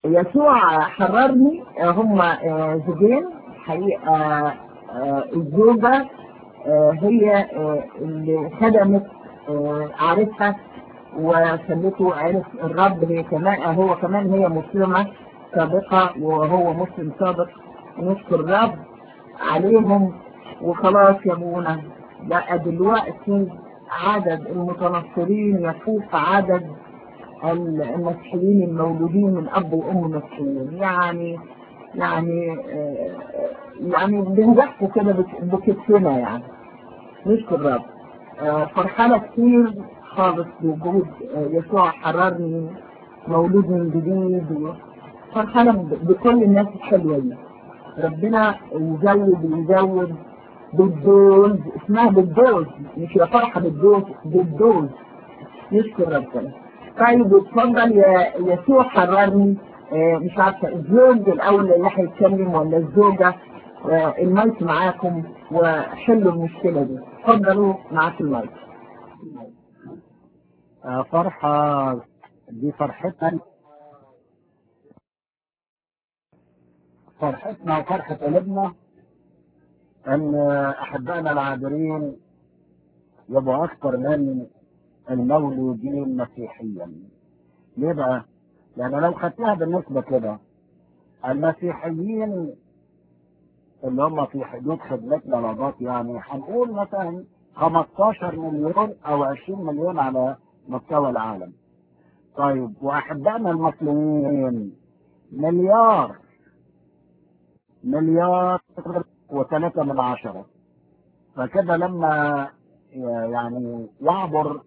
يسوع حررني آه، هم آه، زوجين حقيقة آه، الزوجة آه، هي آه، اللي خدمت آه، عارفها وخلته عرف الرب هي كمان آه، هو كمان هي مسلمة سابقة وهو مسلم سابق نشكر الرب عليهم وخلاص يا ابونا بقى دلوقتي عدد المتنصرين يفوق عدد المسيحيين المولودين من اب وام مسيحيين يعني يعني آه، يعني بنزحوا كده بك- بكتفنا يعني نشكر الرب آه، فرحانة كتير خالص بوجود آه، يسوع حررني مولود من جديد فرحانة ب- بكل الناس الحلوة دي ربنا يزود ويزود بالدوز اسمها بالدوز مش يا فرحة بالدوز بالدوز نشكر ربنا طيب اتفضل يا يسوع حررني آه، مش عارفة الزوج الأول اللي هيتكلم ولا الزوجة آه، المايك معاكم وحلوا المشكلة دي اتفضلوا معاك المايك آه، فرحة دي فرحتنا فرحتنا وفرحة قلوبنا ان احبائنا العابرين يبقوا اكثر من المولودين مسيحيا ليه بقى؟ يعني لو خدتها بالنسبة كده المسيحيين اللي هم في حدود خدمتنا لغاية يعني هنقول مثلا 15 مليون او 20 مليون على مستوى العالم طيب واحبائنا المسلمين مليار مليار وثلاثة من عشرة فكده لما يعني يعبر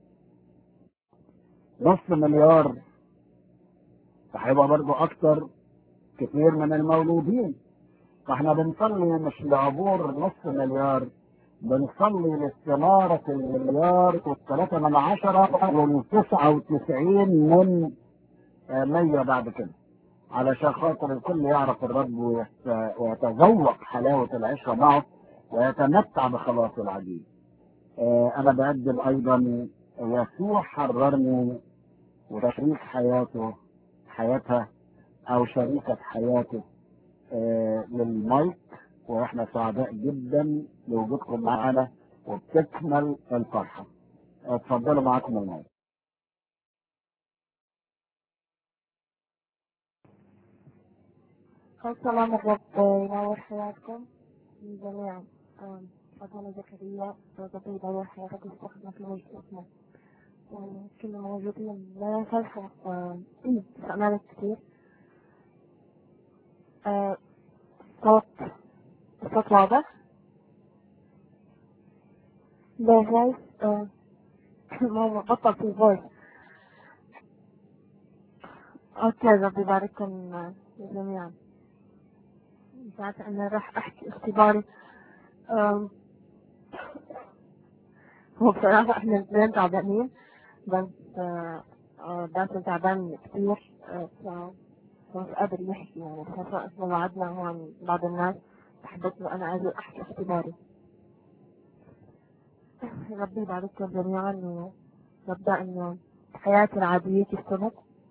نص مليار فهيبقى برضو اكتر كتير من المولودين فاحنا بنصلي مش لعبور نص مليار بنصلي لاستمارة المليار والثلاثة من عشرة والتسعة وتسعين من آه، مية بعد كده علشان خاطر الكل يعرف الرب ويت- ويتذوق حلاوة العشرة معه ويتمتع بخلاص العجيب آه، أنا بقدم أيضا يسوع حررني وشريك حياته حياتها أو شريكة حياته آه، للمايك واحنا سعداء جدا بوجودكم معنا وبتكمل الفرحة اتفضلوا معاكم المايك السلام الرب ينور حياتكم جميعا آم، أبونا زكريا ربي ينور حياتك ويستخدمك لوجه اسمه يعني كل الموجودين لا فرحة استعمالك كثير آه، صوت الصوت واضح لا فويس آه، ما بطل في فويس اوكي ربي يبارككم آه، جميعا مش عارفة أنا راح أحكي اختباري أم، هو بصراحة إحنا الاثنين تعبانين بس آه، آه، باسل تعبان كثير آه، ف- فمش قادر يحكي يعني خاصة إحنا وعدنا هون بعض الناس حبيت إنه أنا عايزة أحكي اختباري ربي يبارككم جميعا ونبدأ إنه حياتي العادية تستمر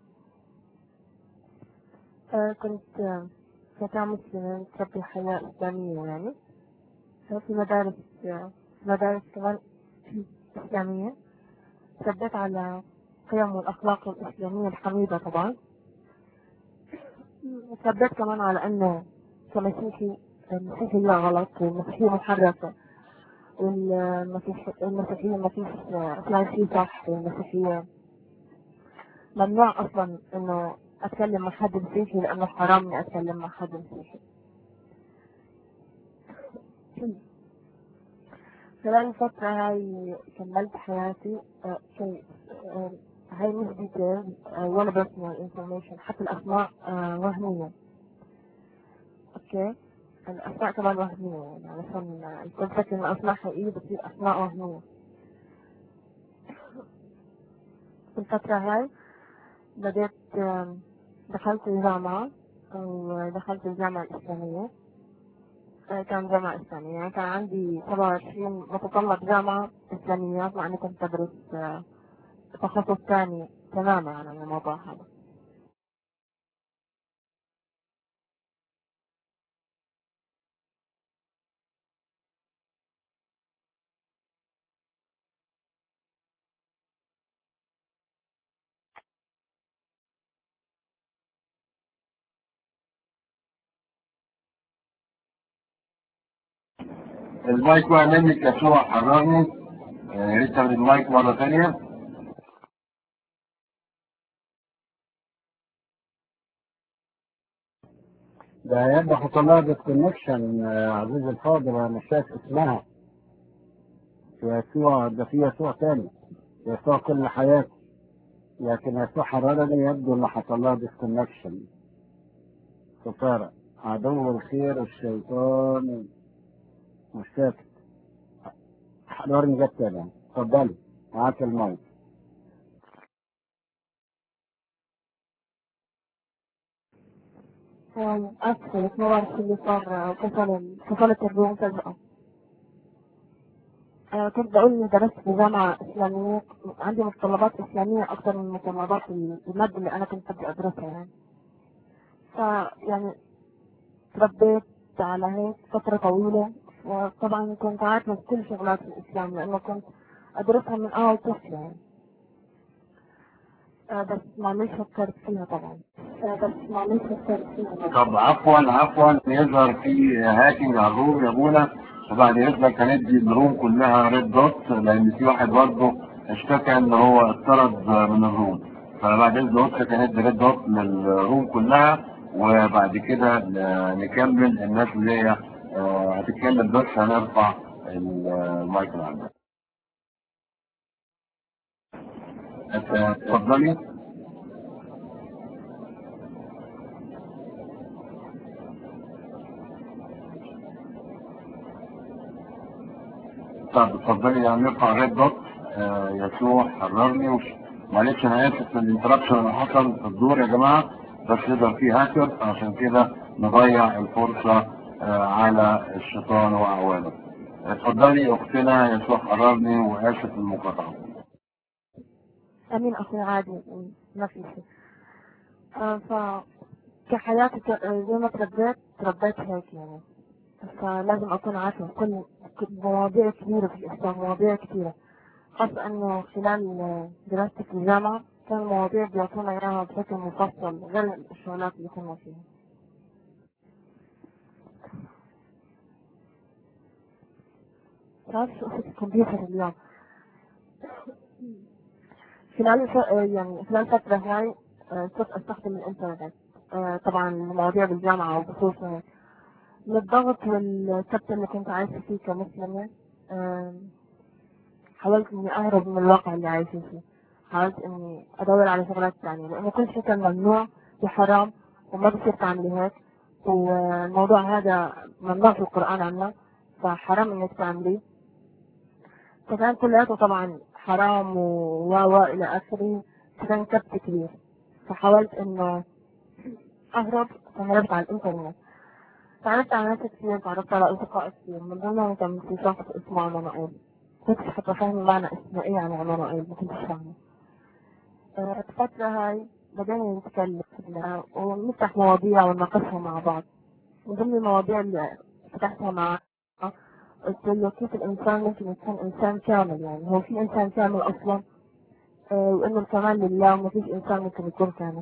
آه، كنت آه، فتاة مسلمة تربي حياة إسلامية يعني في مدارس في مدارس كمان إسلامية ثبت على قيم والأخلاق الإسلامية الحميدة طبعا ثبت كمان على أنه كمسيحي المسيحية غلط والمسيحية محرفة والمسيح المسيحية ما فيش إسلام فيه صح والمسيحية ممنوع أصلا إنه أتكلم مع حد مسيحي لأنه حرام إني أتكلم مع حد مسيحي خلال الفترة هاي كملت حياتي آه، شيء آه، هاي مش ديتيلز ولا بيرسونال انفورميشن حتى الأسماء آه، وهمية أوكي الأسماء كمان وهمية يعني علشان آه، الكل فاكر إن الأسماء حقيقية بتصير أسماء وهمية في الفترة هاي بديت آم، دخلت الجامعة أو دخلت الجامعة الإسلامية آه، كان جامعة إسلامية يعني كان عندي 27 متطلب جامعة إسلامية مع إني كنت أدرس آه، تخصص ثاني تماما عن الموضوع هذا المايك وقع منك يا شو حررني آه، يا ريت تاخد المايك مرة ثانية ده يبقى حط لها ديسكونكشن عزيزي الفاضل انا مش شايف اسمها في يسوع ده في يسوع تاني يسوع كل حياتي لكن يسوع حررني يبدو انه حصل لها ديسكونكشن خسارة عدو الخير الشيطان مش ساكت حررني جت تاني اتفضلي معاك المايك أسفل بس ما بعرف شو اللي صار فصل فصلت الروم فجأة آه، كنت بقول إني درست في جامعة إسلامية عندي متطلبات إسلامية أكثر من متطلبات المادة اللي أنا كنت بدي أدرسها يعني فيعني تربيت على هيك فترة طويلة وطبعا كنت عارفة كل شغلات الإسلام لأنه كنت أدرسها من أول طفل يعني آه، بس ما ليش فكرت فيها طبعا آه، بس ما ليش فكرت فيها طبعا طب عفوا عفوا يظهر في هاكينج على الروم يا ابونا وبعد اذنك هندي الروم كلها ريد دوت لان في واحد برضه اشتكى ان هو اتطرد من الروم فبعد اذن حضرتك هندي ريد دوت للروم كلها وبعد كده ن- نكمل الناس اللي هي آه، هتتكلم بس هنرفع المايك اللي عندك اتفضلي طب اتفضلي يعني نرفع ريد دوت آه، يسوع حررني وش- معلش انا اسف من الانتراكشن اللي حصل في الدور يا جماعه بس يقدر فيه هاكر عشان كده نضيع الفرصه آه، على الشيطان واعوانه اتفضلي اختنا يسوع حررني واسف المقاطعه أمين أخي عادي ما في شيء آه، ف كحياتي ك- آه، زي ما تربيت تربيت هيك يعني فلازم أكون عارفة كل كل مواضيع كبيرة في الإسلام مواضيع كثيرة خاصة إنه خلال آه، دراستي في الجامعة كان المواضيع بيعطونا إياها بشكل مفصل غير الشغلات اللي كنا فيها تعرف شو قصة الكمبيوتر اليوم خلال الف... آه، يعني خلال الفترة هاي آه، صرت أستخدم الإنترنت آه، طبعا المواضيع بالجامعة وبخصوص من الضغط والكبت اللي كنت عايشة فيه كمسلمة آه، حاولت إني أهرب من الواقع اللي عايشة فيه حاولت إني أدور على شغلات تانية لأنه كل شيء كان ممنوع وحرام وما بصير تعملي هيك والموضوع هذا ممنوع في القرآن عنه فحرام إنك تعمليه فكان كلياته طبعا حرام و و إلى آخره فكان كبت كبير فحاولت إنه أهرب فهربت على الإنترنت تعرفت على ناس كتير تعرفت على أصدقاء كتير من ضمنهم كان في شخص اسمه عمانوئيل كنتش حتى فاهمة معنى اسمه إيه يعني عمانوئيل ما كنتش فاهمة آه، الفترة هاي بدأنا نتكلم آه، ونفتح مواضيع ونناقشها مع بعض من ضمن المواضيع اللي فتحتها معاه قلت له كيف الإنسان ممكن يكون إنسان كامل يعني هو في إنسان كامل أصلا آه، وإنه الكمال لله وما فيش إنسان ممكن يكون كامل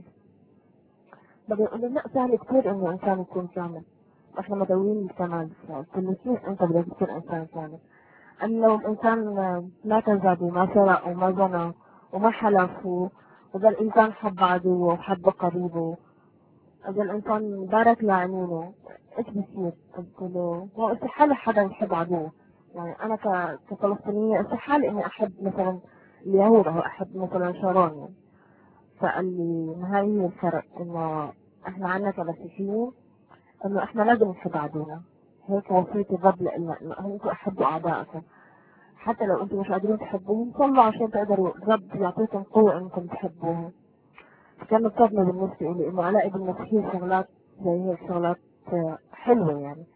بدأ يقول لي لا سهل كثير إنه إنسان يكون كامل إحنا مدعوين للكمال قلت له كيف أنت بدك تكون إنسان كامل أن لو الإنسان آه، ما كذب وما سرق وما زنى وما حلف و- وإذا الإنسان حب عدوه وحب قريبه إذا الإنسان بارك لعينونه إيش بصير؟ قلت له هو استحالة حدا يحب عدوه يعني أنا ك... كفلسطينية استحالة إني أحب مثلا اليهود أو أحب مثلا شارون يعني. فقال لي ما هاي هي الفرق إنه إحنا عنا كمسيحيين إنه إحنا لازم نحب عدونا هيك وصية الرب لنا إنه أنتوا أحبوا أعدائكم حتى لو أنتوا مش قادرين تحبوهم صلوا عشان تقدروا الرب يعطيكم قوة إنكم تحبوهم كانت صدمة بالنسبة لي إنه ألاقي بالمسيحية شغلات زي هيك شغلات آه، حلوة يعني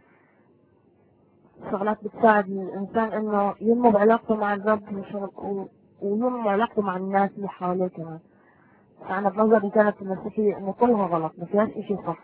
شغلات بتساعد الإنسان إنه ينمو بعلاقته مع الرب وشغل- و- وينمو علاقته مع الناس اللي حواليه كمان فأنا بنظري كانت المسيحية إنه كلها غلط ما فيهاش إشي صح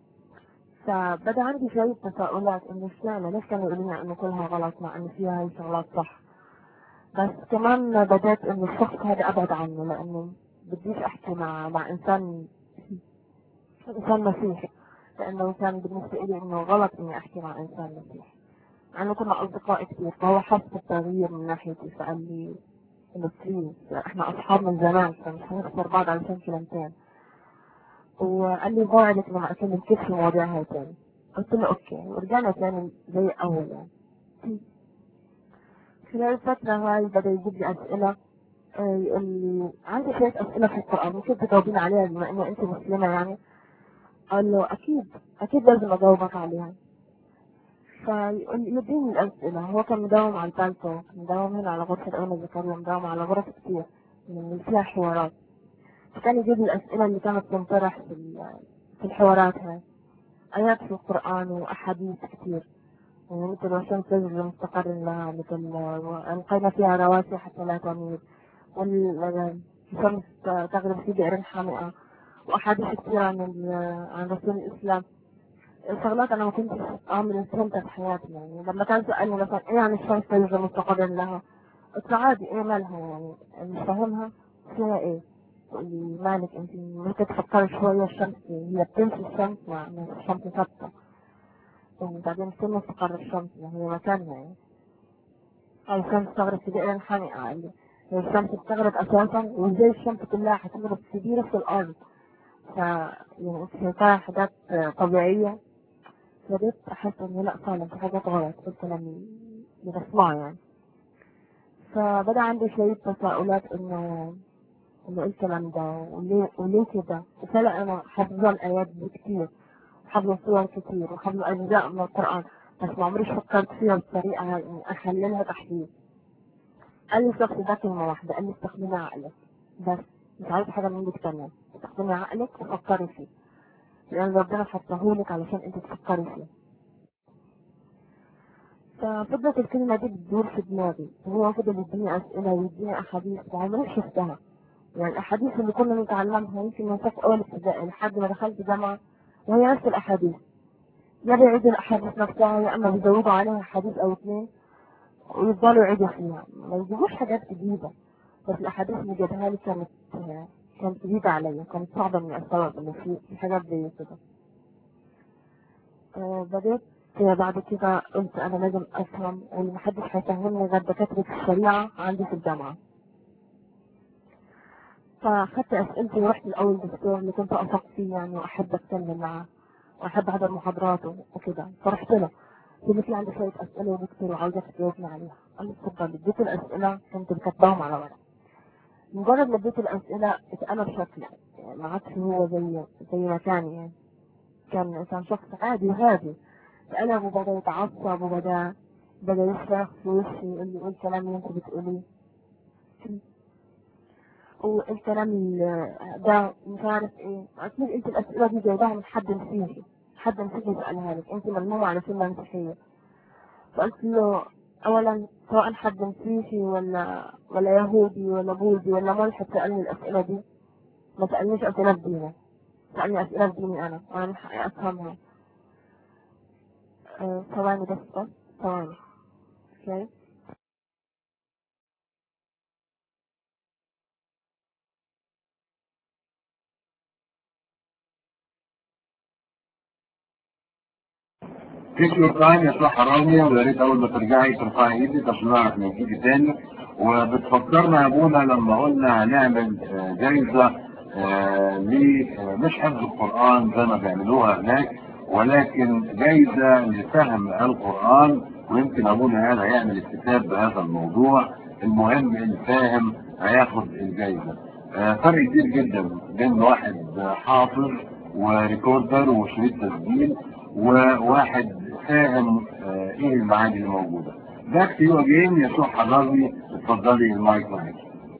فبدا عندي شوية تساؤلات إنه اشمعنى ليش كانوا يقولوا لنا إنه كلها غلط مع إنه فيها هاي شغلات صح بس كمان بدأت إنه الشخص هذا أبعد عنه لأنه بديش أحكي مع مع إنسان إنسان مسيحي لأنه كان بالنسبة لي إنه غلط إني أحكي مع إنسان مسيحي يعني كنا أصدقاء كتير فهو حس بالتغيير من ناحيتي فقال لي إنه بليز إحنا أصحاب من زمان فمش هنخسر بعض علشان كلمتين وقال لي بوعدك إنه ما أكلمكش في المواضيع هاي تاني قلت له أوكي ورجعنا تاني زي أول يعني خلال الفترة هاي بدأ يجيب لي أسئلة آه، يقول لي عندي شوية أسئلة في القرآن ممكن تجاوبين عليها بما إنه أنت مسلمة يعني قال له أكيد أكيد لازم أجاوبك عليها فيقول لي يديني الأسئلة هو كان مداوم على البالتو مداوم هنا على غرفة أنا زكريا مداوم على غرف كتير من اللي فيها حوارات فكان يجيب لي الأسئلة اللي كانت تنطرح في ال- في الحوارات هاي آيات في القرآن وأحاديث كتير يعني مثل والشمس تجري مستقر لها مثل وألقينا فيها رواسي حتى لا تميل والشمس تغرب في بئر حامئة وأحاديث كتير عن ال- عن رسول الإسلام شغلات أنا ما كنتش أعمل فهمتها في حياتي يعني لما كان سألني مثلا إيه عن الشمس تجري مستقر لها قلت له عادي إيه مالها يعني مش فاهمها فيها إيه تقول لي مالك أنت ممكن تفكري شوية الشمس هي بتمشي الشمس مع مع الشمس ثابتة يعني بعدين فين مستقر الشمس ما هي مكانها يعني هاي الشمس تغرب في بئر حامئة قال لي هي الشمس بتغرب أساسا وإزاي الشمس كلها هتغرب في ديرة في الأرض ف يعني أنت شايفاها حاجات طبيعية بدأت أحس إنه لأ فعلا في حاجات غلط في الكلام اللي بسمعه يعني فبدأ عندي شوية تساؤلات إنه إنه إيه الكلام ده وليه وليه كده وفعلا أنا حافظة الآيات دي كتير حافظة صور كتير وحافظة أجزاء من القرآن بس ما عمريش فكرت فيها بطريقة إني أحللها تحليل قال لي الشخص ده كلمة واحدة قال لي استخدمي عقلك بس مش عايز حاجة منك تانية استخدمي عقلك وفكري فيه لأن ربنا حطهولك علشان أنت تفكري فيه ففضلت الكلمة دي بتدور في دماغي وهو فضل يديني أسئلة ويديني أحاديث وعمري شفتها يعني الأحاديث اللي كنا نتعلمها يمكن من صف أول ابتدائي لحد ما دخلت جامعة وهي نفس الأحاديث يا بيعيدوا الأحاديث نفسها يا إما بيزودوا عليها حديث أو اثنين ويفضلوا يعيدوا فيها ما يجيبوش حاجات جديدة بس الأحاديث اللي جابها لي كانت كانت جديدة عليا كانت صعبة إني أستوعب إن في في حاجات زي كده آه، بدأت بعد كده قلت أنا لازم أفهم وإن محدش هيفهمني غير دكاترة الشريعة عندي في الجامعة فأخدت أسئلتي ورحت لأول دكتور اللي كنت أثق فيه يعني وأحب أتكلم معاه وأحب أحضر محاضراته وكده فرحت له قلت له في عندي شوية أسئلة يا دكتور وعاوزك تجاوبني عليها قال لي اتفضل اديته الأسئلة كنت كاتباهم على ورق مجرد ما اديته الأسئلة اتقلب شكله يعني ما عادش هو زي زي ما كان يعني كان كان شخص عادي وهادي اتقلب وبدا يتعصب وبدا بدا يصرخ في وشي يقول لي ايه الكلام اللي انت بتقوليه والكلام ال- ده مش عارف ايه اكيد انت الاسئله دي جايباها من حد مسيحي حد مسيحي سالها لك انت ممنوعه على سنه مسيحيه فقلت له اولا سواء حد مسيحي ولا ولا يهودي ولا بوذي ولا ملحد سالني الاسئله دي ما سالنيش اسئله في دينه سالني اسئله في ديني انا وانا من حقي افهمها آه، ثواني بس بس ثواني اوكي تيك يور تايم يا صح رامية ويا ريت اول ما ترجعي ترفعي ايدك عشان نعرف نجيبي تاني وبتفكرنا يا ابونا لما قلنا هنعمل آه، جايزة آه، ل آه، مش حفظ القرآن زي ما بيعملوها هناك ولكن جايزة لفهم القرآن ويمكن ابونا قال هيعمل اكتتاب بهذا الموضوع المهم الفاهم هياخد الجايزة آه، فرق كبير جدا بين واحد حافظ وريكوردر وشريط تسجيل وواحد فاهم آه، ايه المعاني اللي موجوده. باك تو يو اجين يسوع حررني اتفضلي المايك معاك.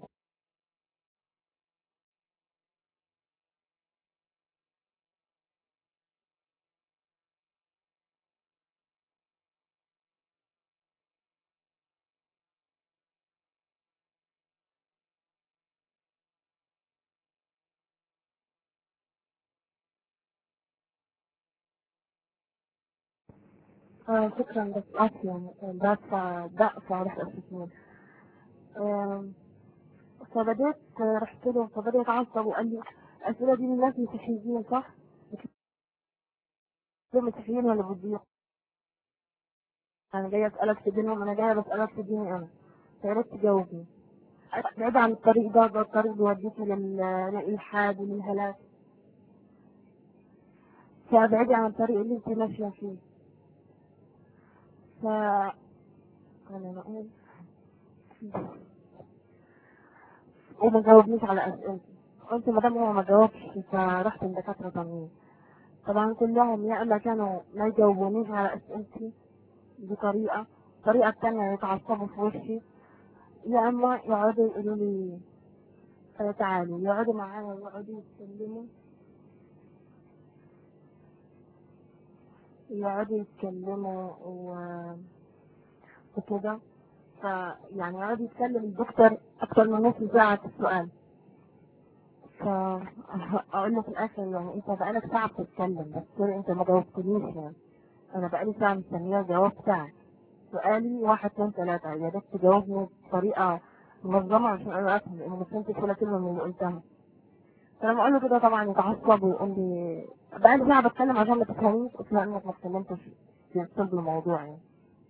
آه شكرا بس آسف يعني دافع دافع رح أستثمر آم، فبدأت آه، رحت له فبدأ يتعصب وقال لي الأسئلة دي للناس مسيحيين صح؟ دول مسيحيين ولا بوذيين؟ انا جايه اسالك في دينهم انا جايه بسالك في ديني انا فيا ريت تجاوبني بعيد عن الطريق ده ده الطريق بيوديك لل- للالحاد وللهلاك فابعدي عن الطريق اللي انت ماشيه فيه ف انا نقول وما جاوبنيش على اسئلتي قلت ما دام هو ما جاوبش فرحت لدكاتره تانيين طبعا كلهم يا اما كانوا ما يجاوبونيش على اسئلتي بطريقه الطريقه التانية يتعصبوا في وشي يا اما يقعدوا يقولوا لي آه، تعالوا يقعدوا معايا ويقعدوا يتكلموا يقعدوا يتكلموا و... وكده فيعني يقعد يتكلم الدكتور أكتر من نص ساعة في السؤال فأقول له في الآخر يعني أنت بقالك ساعة بتتكلم بس سوري أنت ما جاوبتنيش يعني أنا بقالي ساعة مستنية الجواب بتاعك سؤالي واحد اتنين تلاتة يا ريت تجاوبني بطريقة منظمة عشان أنا أفهم لأني ما فهمتش ولا كلمة من اللي قلتها فلما أقول له كده طبعا يتعصب ويقول لي بقالي ساعة بتكلم عشان ما تفهميش قلت له إنك ما اتكلمتش في صلب الموضوع يعني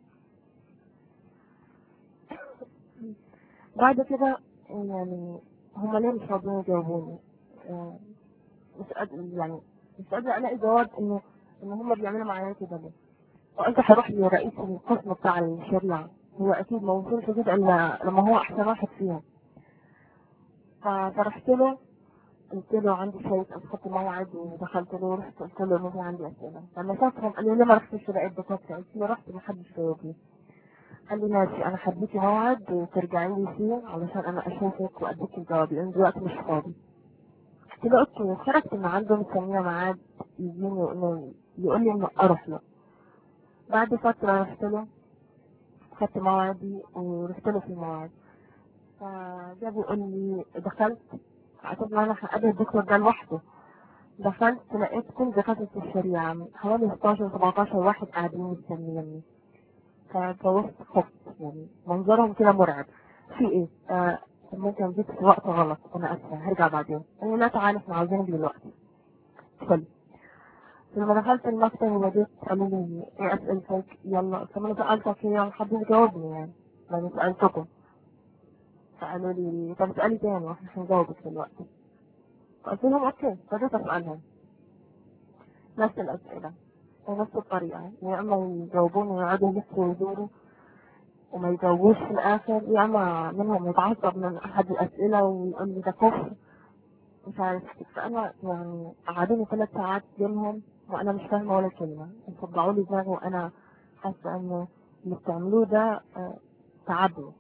بعد كده يعني هما ليه مش راضيين يجاوبوني آه، مش قادر يعني مش قادرة ألاقي جواب إنه إن هما بيعملوا معايا كده ليه وقلت هروح لرئيس القسم بتاع الشريعة هو أكيد ما وصلش كده إلا لما هو أحسن واحد فيهم ف- فرحت له قلت له عندي شوية أخدت موعد ودخلت له ورحت قلت له إن في عندي أسئلة لما شافهم قال لي ليه ما رحتش لقيت دكاترة قلت له رحت محدش جاوبني قال لي ماشي انا حديكي موعد وترجعي لي فيه علشان انا اشوفك واديك الجواب لان دلوقتي مش فاضي قلت له اوكي خرجت من عنده مستنيه ميعاد يجيني يقول يقول لي انه اروح له بعد فتره رحت له خدت موعدي ورحت له في الموعد فجاب يقول لي دخلت اعتقد ان انا هقابل الدكتور ده لوحده دخلت لقيت كل دكاترة الشريعة حوالي 16 17 واحد قاعدين مستنيني فاتجوزت خفت يعني منظرهم كده مرعب في ايه؟ آه ممكن جيت في وقت غلط انا اسفه هرجع بعدين قالوا لا تعالى احنا عاوزينك دلوقتي ادخل لما دخلت المكتب وبديت قالوا لي ايه اسئلتك يلا قلت لهم انا سالتك هي حد يجاوبني يعني لما سالتكم فقالوا لي طب اسالي تاني واحنا هنجاوبك دلوقتي قلت لهم اوكي بديت اسالهم نفس الاسئله ونفس الطريقة يا إما يجاوبوني ويقعدوا يلفوا ويدوروا وما يجاوبوش في الآخر يا إما منهم يتعصب من أحد الأسئلة ويقول لي ده كفر مش عارف كيف. فأنا يعني قعدوني ثلاث ساعات بينهم وأنا مش فاهمة ولا كلمة صدعوا لي دماغي وأنا حاسة إنه اللي بتعملوه ده آه، تعبني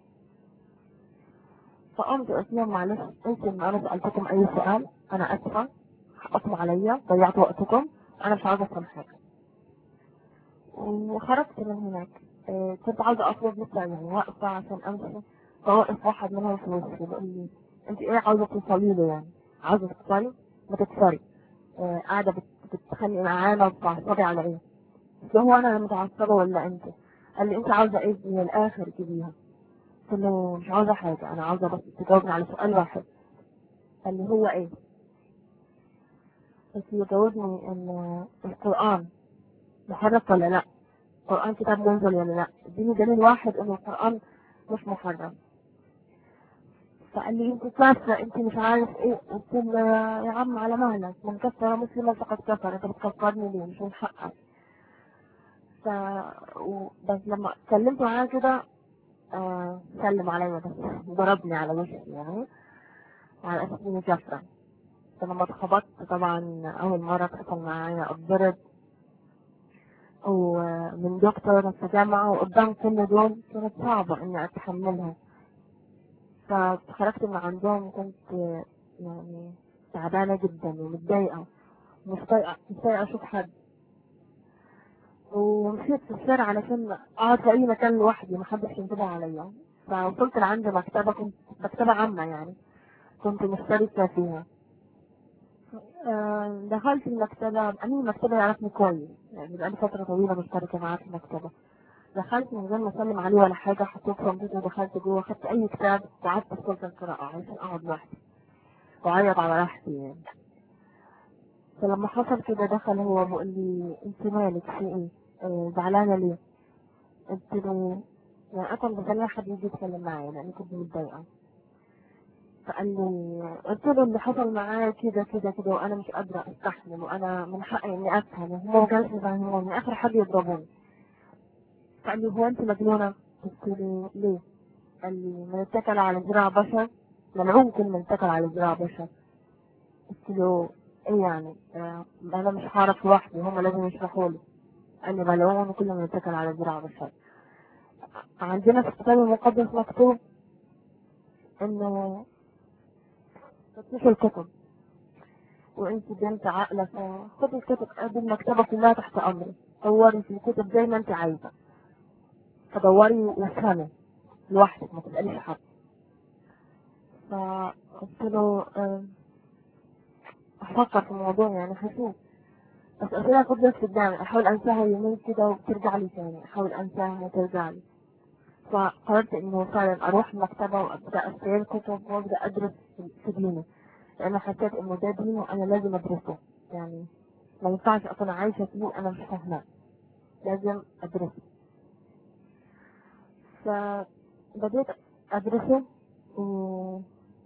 فقمت قلت لهم معلش انتوا ان انا سألتكم اي سؤال انا اسفة حقكم عليا ضيعت وقتكم انا مش عاوزة افهم حاجة وخرجت من هناك آه، كنت عاوزة أطلب لسه يعني واقفة عشان أمشي فوقف واحد منهم في وشي بيقول لي أنت إيه عاوزة توصلي له يعني؟ عاوزة تكسري؟ ما تكسري آه، قاعدة بت- بتتخانقي معانا وبتعصبي على إيه؟ قلت له هو أنا اللي متعصبة ولا أنت؟ قال لي أنت عاوزة إيه من الآخر تجيبيها؟ قلت له مش عاوزة حاجة أنا عاوزة بس تجاوبني على سؤال واحد قال لي هو إيه؟ قلت له جاوبني إن القرآن محرف ولا لا القرآن كتاب منزل ولا لا اديني دليل واحد ان القرآن مش محرف فقال لي انت كافرة انت مش عارف ايه قلت له يا عم على مهلك من كفر مسلما فقد كفر انت بتكفرني ليه مش من حقك ف و- بس لما اتكلمت معاه كده آه سلم عليا بس ضربني على وشي يعني على اساس اني كافرة فلما اتخبطت طبعا اول مرة اتحصل معايا اتضرب ومن دكتور في جامعة وقدام كل دول كانت صعبة إني أتحملها فخرجت من عندهم كنت يعني تعبانة جدا ومتضايقة مش طايقة مش طايقة أشوف حد ومشيت في الشارع علشان أقعد في أي مكان لوحدي محدش ينتبه عليا فوصلت لعند مكتبة كنت مكتبة عامة يعني كنت مشتركة فيها آه، دخلت المكتبة أمين المكتبة يعرفني كويس يعني بقالي فترة طويلة مشتركة معاه في المكتبة دخلت من غير ما أسلم عليه ولا حاجة حطيت كمبيوتر ودخلت جوه خدت أي كتاب وقعدت في صوت القراءة عشان أقعد لوحدي وأعيط على راحتي يعني فلما حصل كده دخل هو بيقول لي أنت مالك في إيه؟ آه، زعلانة ليه؟ قلت له يعني أصلا بخلي حد يجي يتكلم معايا لأني كنت متضايقة فقال لي قلت له اللي حصل معايا كده كده كده وأنا مش قادرة أستحمل وأنا من حقي إني أفهم وهم ما كانوش يفهموني آخر حد يضربوني فقال لي هو أنت مجنونة؟ قلت له ليه؟ قال لي من اتكل على ذراع بشر ملعون كل من اتكل على ذراع بشر قلت له ايه يعني آه انا مش هعرف لوحدي هما لازم يشرحوا لي قال لي ملعون كل من اتكل على ذراع بشر عندنا في الكتاب المقدس مكتوب انه فتش الكتب وانت بنت عاقلة فخدي الكتب ادي المكتبة كلها تحت امري دوري في الكتب زي ما انت عايزة فدوري وافهمي لوحدك ما تسأليش حد فقلت له آه، افكر في الموضوع يعني هشوف بس اسئلة فضلت قدامي احاول انساها يومين كده وترجع لي تاني احاول انساها وترجع لي فقررت انه فعلا اروح المكتبة وابدا اشتري كتب وابدا ادرس في- في ديني لان حسيت انه ده ديني وانا لازم ادرسه يعني ما ينفعش اكون عايشة فيه انا مش فاهماه لازم ادرسه فبديت ادرسه و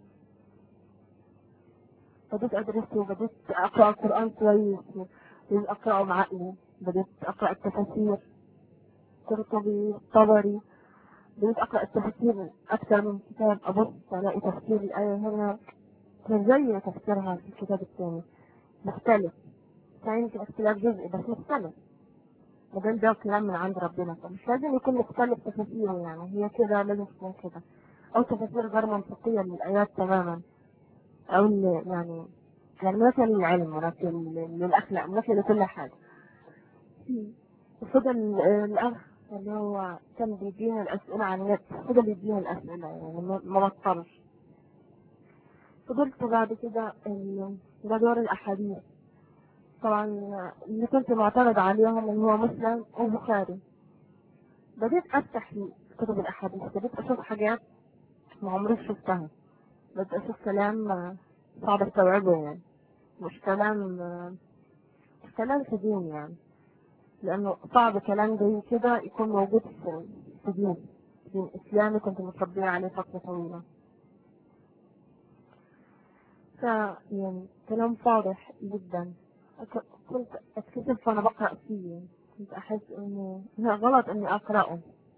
بديت أدرسه وبديت أقرأ القرآن كويس بديت أقرأه بعقلي بديت أقرأ التفاسير قرطبي طبري بديت أقرأ التفاسير أكثر من كتاب أبص ألاقي تفسير الآية هنا مش زي تفسيرها في الكتاب الثاني مختلف كان يمكن اختلاف جزئي بس مختلف مادام ده كلام من عند ربنا فمش لازم يكون مختلف تفاسيره يعني هي كده لازم تكون كده أو تفاسير غير منطقية للآيات تماما أو ال- يعني يعني مثل للعلم ولكن للأخلاق مثل لكل حاجة فضل آه، الأخ اللي هو كان بيدينا الأسئلة عن النت فضل يدينا الأسئلة يعني ما ما بطلش فضلت بعد كده ال- جدول الأحاديث طبعا اللي كنت معترض عليهم اللي هو مسلم وبخاري بديت أفتح في كتب الأحاديث بديت أشوف حاجات ما عمري شفتها بديت أشوف كلام آه، صعب استوعبه يعني مش كلام آه، مش كلام في دين يعني لأنه صعب كلام زي كده يكون موجود في في دين دين إسلامي كنت متربية عليه فترة طويلة ف يعني كلام واضح جدا أك- كنت أتكسف وأنا بقرأ فيه كنت أحس إنه لا غلط إني أقرأه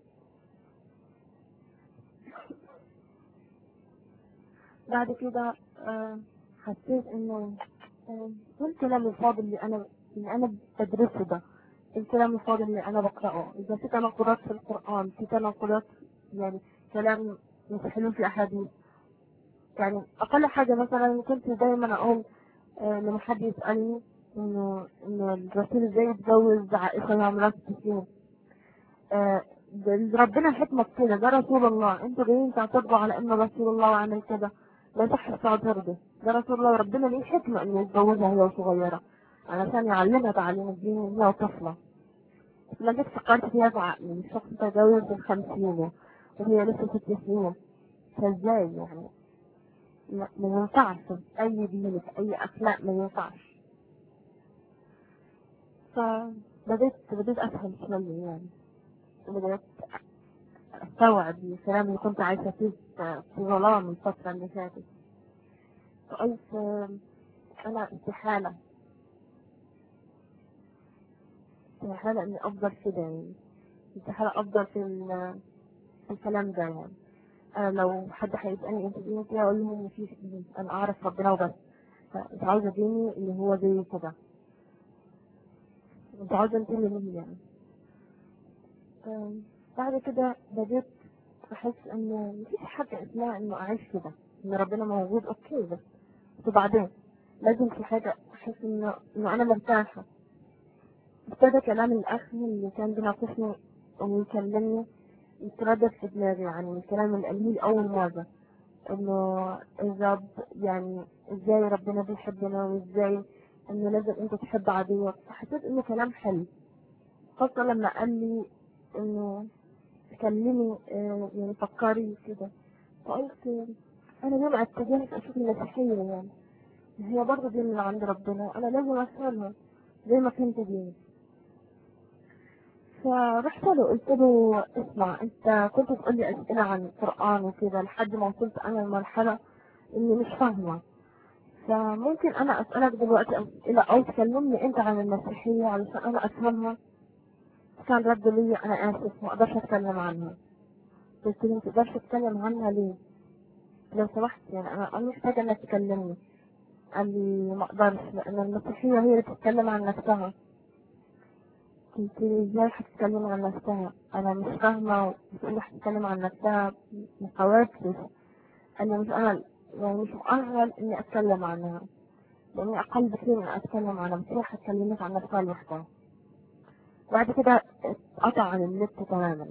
بعد كده آه، حسيت إنه آه، إيه الكلام الفاضي اللي أنا اللي أنا بدرسه ده الكلام الفاضي اللي أنا بقرأه إذا في تناقضات في القرآن في تناقضات يعني كلام مش حلو في الأحاديث يعني أقل حاجة مثلا كنت دايما أقول آه، لما حد يسألني إنه إنه الرسول إزاي يتجوز عائشة وهي عمرها ست سنين آه، ده ربنا حكمة كده ده رسول الله انتوا جايين تعترضوا على انه رسول الله وعمل كده لا يصح تعترضوا ده رسول الله ربنا ليه حكمة انه يتجوزها هي صغيرة علشان يعلمها تعليم الدين وهي طفلة لما جيت فكرت فيها بعقلي الشخص تجاوز الخمسين وهي لسه ست سنين فازاي يعني ما ما ينفعش في اي دين في اي اخلاق ما ينفعش فبديت بديت افهم شوية يعني بدأت استوعب الكلام اللي كنت عايشة فيه في في ظلام الفترة اللي فاتت فقلت آه، أنا استحالة استحالة إني أفضل كده يعني استحالة أفضل في ال- في الكلام ده يعني أنا لو حد هيسألني أنت دينك إيه أقول له مفيش دين أنا أعرف ربنا وبس فأنت عاوزة ديني اللي هو زي كده أنت عاوزة أنت اللي مني يعني آم، بعد كده بديت أحس إنه مفيش حاجة اسمها إنه أعيش كده إن ربنا موجود أوكي بس وبعدين لازم في حاجة أحس إنه إنه أنا مرتاحة ابتدى كلام الأخ اللي كان بيناقشني ويكلمني يتردد في دماغي يعني الكلام اللي قاله لي أول مرة إنه إذا ب- يعني إزاي ربنا بيحبنا وإزاي إنه لازم أنت تحب عدوك فحسيت إنه كلام حلو خاصة لما قال لي إنه تكلمي آه، يعني فكري كده فقلت آه، أنا ليه ما اتجهت أشوف المسيحية يعني هي برضه دين من عند ربنا أنا لازم أفهمها زي ما فهمت ديني فرحت له قلت له اسمع انت كنت تقول لي اسئله عن القران وكذا لحد ما وصلت انا لمرحله اني مش فاهمه فممكن انا اسالك دلوقتي اسئله او تكلمني انت عن المسيحيه علشان انا افهمها كان رد لي انا اسف ما اقدرش اتكلم عنها قلت له ما تقدرش تتكلم عنها ليه لو سمحت يعني انا انا محتاجه انك تكلمني قال لي ما اقدرش لان المسيحيه هي اللي تتكلم عن نفسها قلت له ازاي هتتكلم عن نفسها انا مش فاهمه بتقولي هتتكلم عن نفسها مقاواتش قال لي مش انا يعني مش مؤهل اني اتكلم عنها لاني اقل بكثير من اتكلم عنها بس هي هتكلمك عن نفسها لوحدها بعد كده اتقطع عن النت تماما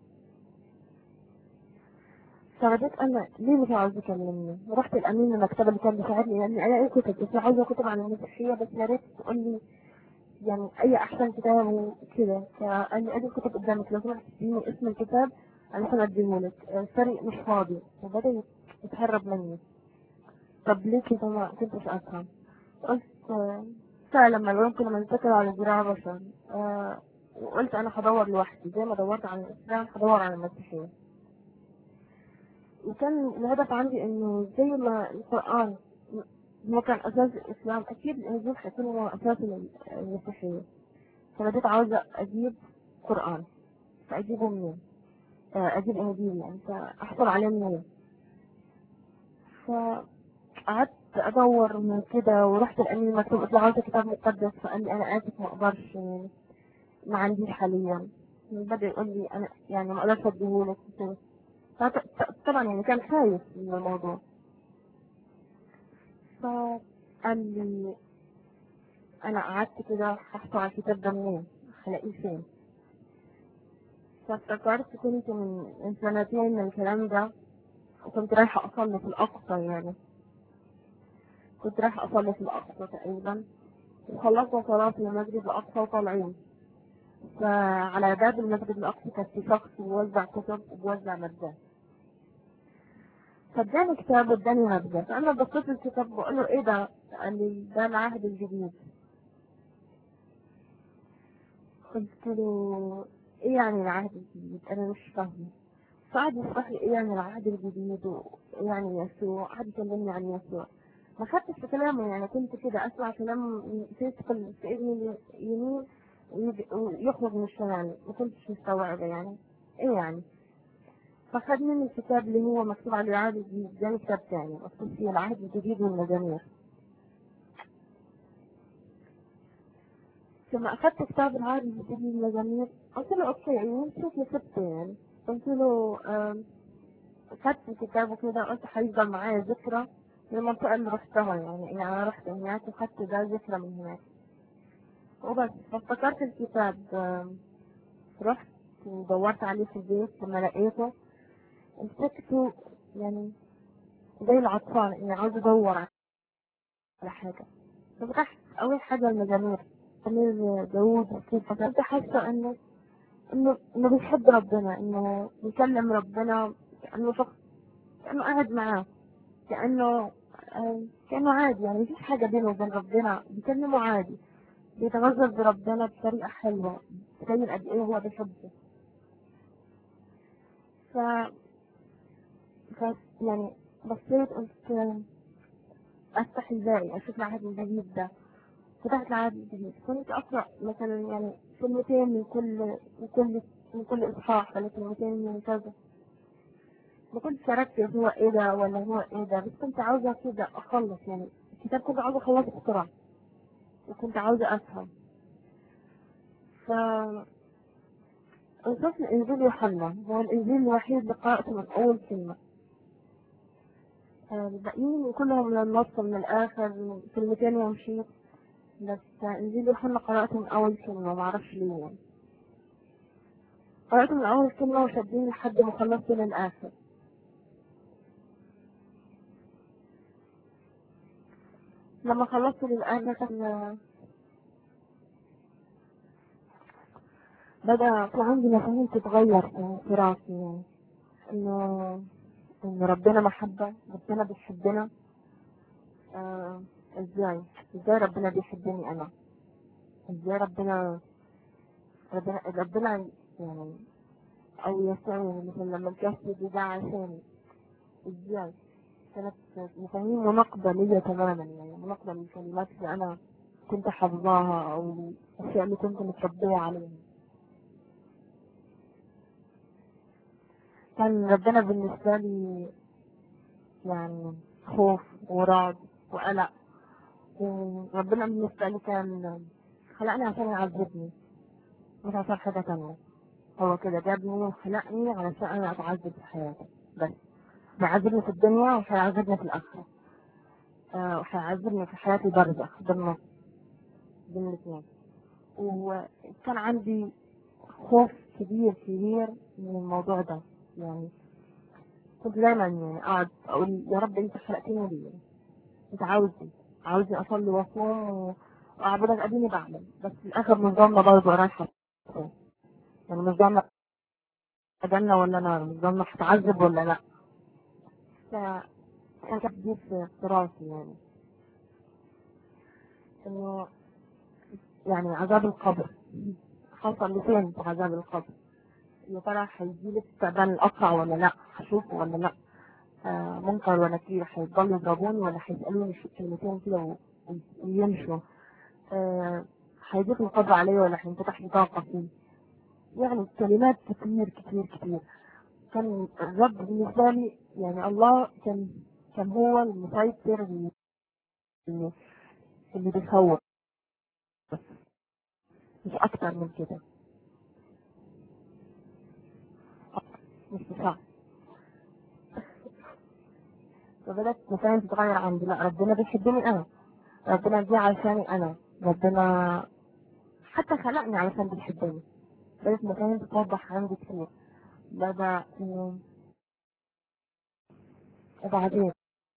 فبديت انا ليه مش عاوز يكلمني رحت الامين المكتبه اللي كان بيساعدني لاني الاقي كتب بس عاوزه كتب عن المسيحيه بس يا ريت تقول لي يعني اي احسن كتاب وكده فقال لي ادي الكتب قدامك لو سمحت تديني اسم الكتاب علشان اديهولك الفريق مش فاضي فبدا يتهرب مني طب ليه كده ما كنتش افهم قلت آه، فعلا ما يمكن لما نتكل على ذراع بشر آه، وقلت انا هدور لوحدي زي ما دورت عن الاسلام هدور عن المسيحيه وكان الهدف عندي انه زي ما القرآن هو كان اساس الاسلام اكيد الانجيل هيكون هو اساس المسيحية فبديت عاوزة اجيب قرآن فاجيبه منين آه، اجيب انجيل يعني فاحصل عليه منين فقعدت ادور من كده ورحت الامين المكتوب قلت له عاوزة كتاب مقدس فقال لي انا اسف ما اقدرش يعني ما عنديش حاليا بدأ يقول لي انا يعني ما اقدرش اديهولك وكده فط- طبعا يعني كان خايف من الموضوع فقال لي انا قعدت كده هحصل على الكتاب ده منين هلاقيه فين فافتكرت كنت من من سنتين من الكلام ده وكنت رايحة أصلي في الأقصى يعني كنت رايحة أصلي في الأقصى تقريبا وخلصنا صلاة في المسجد الأقصى وطالعين فعلى باب المسجد الأقصى كان في شخص بيوزع كتب وبيوزع مادات فاداني كتاب واداني مادة فأنا بصيت الكتاب بقول له إيه ده؟ قال لي ده العهد الجديد قلت له إيه يعني العهد الجديد؟ أنا مش فاهمة فقعد يشرح لي إيه يعني العهد الجديد وإيه يعني يسوع قعد يكلمني عن يسوع ما خدتش في كلامه يعني كنت كده أسمع كلام يدخل في إذني اليمين ويجي- ويخرج من الشمال ما كنتش مستوعبة يعني إيه يعني فخد مني الكتاب اللي هو مكتوب عليه العهد الجديد اداني كتاب تاني مكتوب فيه العهد الجديد والمزامير لما أخدت كتاب العهد الجديد والمزامير قلت له أوكي يعني شوف يا ستي يعني قلت له آم، أخدت الكتاب وكده قلت هيفضل معايا ذكرى من المنطقة اللي رحتها يعني يعني أنا رحت هناك وخدت ده ذكرى من هناك وبس فافتكرت الكتاب آم، رحت ودورت عليه في البيت لما لقيته مسكته يعني زي العطشان اني عاوز ادور على حاجة ففتحت اول حاجة المزامير مزامير داوود وكده فكنت حاسة انه انه انه بيحب ربنا انه بيكلم ربنا كأنه شخص كأنه قاعد معاه كأنه آه، كأنه عادي يعني مفيش حاجة بينه وبين ربنا بيكلمه عادي بيتغزل بربنا بطريقة حلوة تبين قد ايه هو بيحبه ف ف يعني بصيت قلت افتح الباقي اشوف العهد الجديد ده فتحت العهد الجديد كنت اقرا مثلا يعني كلمتين من كل من كل من كل اصحاح ولا كلمتين من كذا ما كنتش اركز هو ايه ده ولا هو ايه ده بس كنت عاوزه كده اخلص يعني الكتاب كنت عاوزه اخلصه بسرعه وكنت عاوزه افهم ف وصلت لإنجيل يوحنا هو الإنجيل الوحيد اللي قرأته من أول كلمة آه، الباقيين كلهم من النص من الآخر كلمتين ومشيت بس إنجيل يوحنا قرأته من أول كلمة معرفش ليه يعني قرأته من أول كلمة وشدني لحد ما خلصت للآخر لما خلصت للآخر كان بدأ في عندي مفاهيم تتغير في في راسي يعني إنه إن ربنا محبة ربنا بيحبنا آه إزاي إزاي ربنا بيحبني أنا إزاي ربنا ربنا ربنا يعني أو يسوع مثلا لما الجسد ده عشان ازاي كانت مفاهيم مناقضة ليا تماما يعني مناقضة للكلمات اللي أنا كنت حافظاها أو الأشياء اللي كنت متربية عليها كان ربنا بالنسبة لي يعني خوف ورعب وقلق وربنا بالنسبة لي كان خلقني عشان يعذبني مش عشان حاجة تانية هو كده جابني وخلقني علشان أنا أتعذب في حياتي بس بيعذبني في الدنيا وهيعذبني في الآخرة آه وهيعذبني في حياتي برزخ بالنص بين الاثنين وكان عندي خوف كبير كبير من الموضوع ده يعني كنت دايما يعني اقعد اقول يا رب انت خلقتني ليه؟ انت عاوزني عاوزني اصلي واصوم واعبدك اديني بعمل بس في الاخر مش ضامنه برضه رايحه فين. يعني مش ضامنه جنه ولا نار مش ضامنه هتعذب ولا لا فكان تفكير في في راسي يعني انه يعني عذاب القبر حصل لي فين في عذاب القبر يا ترى هيجيلي استقبال الأقرع ولا لا هشوفه ولا لا آه منكر ونكير هيفضلوا يضربوني ولا هيسألوني شو كلمتين كده و- ويمشوا آه هيضيق القبر عليا ولا هينفتح لي طاقة فيه يعني كلمات كتير كتير كتير كان الرب بالنسبة لي يعني الله كان كان هو المسيطر اللي اللي اللي بيخوف مش أكتر من كده مش صعب فبدأت مفاهيم تتغير عندي لا ربنا بيحبني أنا ربنا جه عشاني أنا ربنا حتى خلقني علشان بيحبني بدأت مفاهيم تتوضح عندي كتير بدأ إنه وبعدين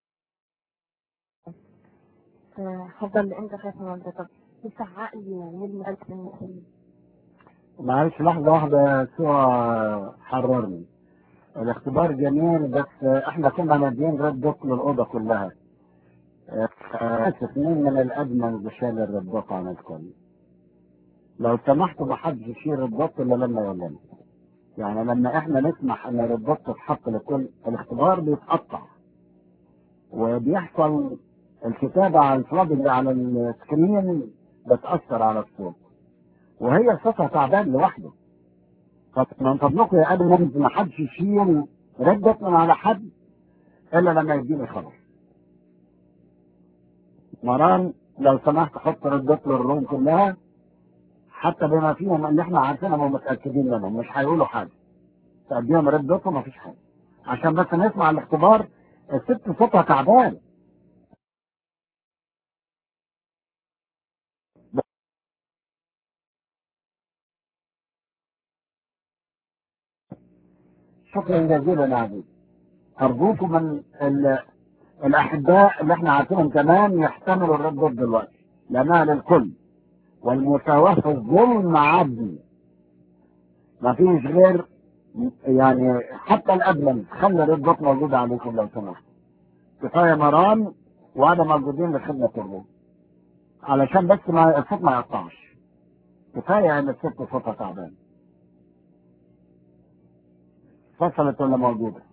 آه، هفضل لإمتى خايف من والدتي طب يفتح عقلي ويرمي قلبي في المسلمين معلش لحظة واحدة سوى حررني الاختبار جميل بس احنا كنا ناديين رد دوت للأوضة كلها اه، آسف مين من الأدمن بشال الردوت عن الكل لو سمحتوا محدش يشيل الردوت إلا لما يقول يعني لما احنا نسمح ان الردوت تتحط لكل الاختبار بيتقطع وبيحصل الكتابة على الفلاج اللي على السكرين بتأثر على الصوت وهي صوتها تعبان لوحده فمن فضلكم يا ابي نبي ما حدش يشيل ردة من على حد الا لما يديني خبر مران لو سمحت حط ردة للروم كلها حتى بما فيهم ان احنا عارفينهم ومتاكدين منهم مش هيقولوا حاجه تديهم ردته ما فيش حاجه عشان بس نسمع الاختبار الست صوتها تعبان شكرا جزيلا يا عزيز ارجوكم من ال- الاحباء اللي احنا عارفينهم كمان يحتملوا الرد دلوقتي لانها للكل والمساواه في الظلم عدل ما فيش غير يعني حتى الادمن خلي الردات موجوده عليكم لو سمحت كفايه مرام وانا موجودين لخدمه الروم علشان بس ما الصوت ما يقطعش كفايه ان الست صوتها تعبان فصلت ولا موجوده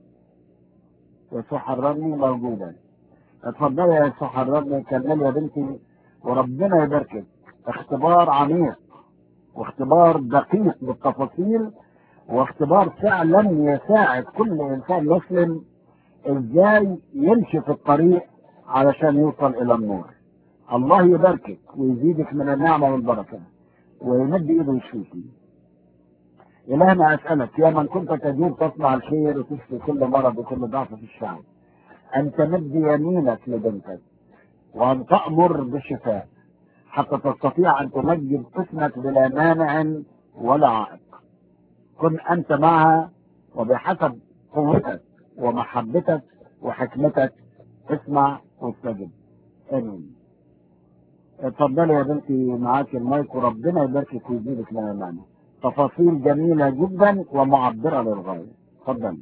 يسوع حررني موجوده اتفضلي يا يسوع حررني كملي يا بنتي وربنا يباركك اختبار عميق واختبار دقيق بالتفاصيل واختبار فعلا يساعد كل انسان مسلم ازاي يمشي في الطريق علشان يوصل الى النور الله يباركك ويزيدك من النعمة والبركة ويمد ايده يشفيكي إلهنا أسألك يا من كنت تجوب تصنع الخير وتشفي كل مرض وكل ضعف في الشعب أن تمد يمينك لبنتك وأن تأمر بالشفاء حتى تستطيع أن تمجد اسمك بلا مانع ولا عائق كن أنت معها وبحسب قوتك ومحبتك وحكمتك اسمع واستجب آمين اتفضلي يا بنتي معاك المايك وربنا يباركك ويزيدك من النعمة تفاصيل جميلة جدا ومعبرة للغاية اتفضلي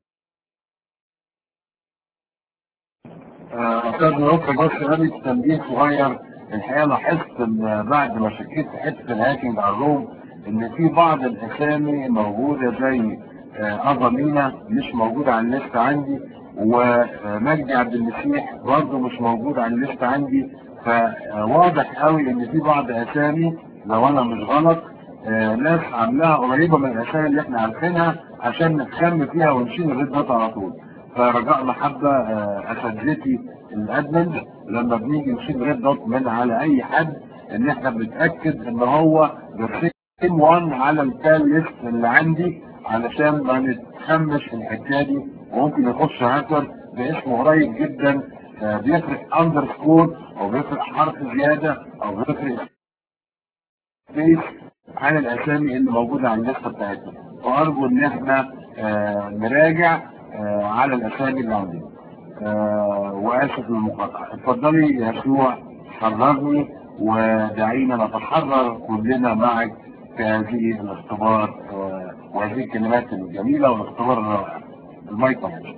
أستاذ نوفل بس غبي تنبيه صغير الحقيقة لاحظت إن بعد ما شكيت في حتة الهاكينج على الروم ان في بعض الاسامي موجوده زي آه، ابا مينا مش موجوده على الليست عندي ومجدي عبد المسيح برضه مش موجود على الليست عندي فواضح قوي ان في بعض اسامي لو انا مش غلط آه، ناس عاملاها قريبه من الاسامي اللي احنا عارفينها عشان نتسمى فيها ونشيل الريد دوت على طول فرجاء محبه آه، اساتذتي الادمن لما بنيجي نشيل ريد دوت من على اي حد ان احنا بنتاكد ان هو بالسيم 1 على التال ليست اللي عندي علشان ما نتخمش في الحكايه دي وممكن يخش هاكر باسم قريب جدا آه، بيفرق اندرسكور او بيفرق حرف زياده او بيفرق سبيس عن الاسامي اللي موجوده على الليسته بتاعتنا وارجو ان احنا آه، نراجع آه، على الاسامي اللي عندنا آه، واسف للمقاطعه اتفضلي يا يسوع حررني ودعينا نتحرر كلنا معك في هذه الاختبار آه، وهذه الكلمات الجميله والاختبار الرائع المايك معاك.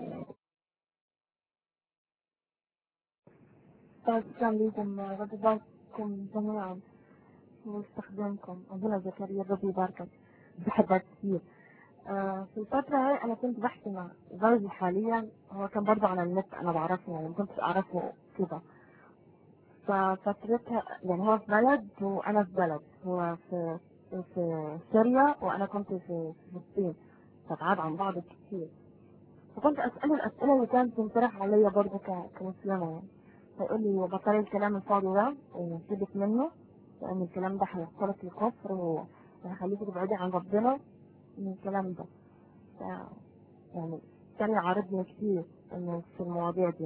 شكرا لكم رب يبارككم جميعا واستخدامكم أبونا زكريا ربي يباركك بحبك كثير آه، في الفترة هاي أنا كنت بحكي مع زوجي حاليا هو كان برضه على النت أنا بعرفه يعني ما كنتش أعرفه كده ففترتها يعني هو في بلد وأنا في بلد هو في في سوريا وأنا كنت في فلسطين فبعاد عن بعض كثير فكنت أسأله الأسئلة اللي كانت تنطرح عليا برضه ك- كمسلمة يعني فيقول لي بطل الكلام الفاضي ده وسيبك منه لأن الكلام ده هيوصلك للكفر وهيخليك تبعدي عن ربنا من الكلام ده ف... يعني كان يعارضني كتير إنه في المواضيع دي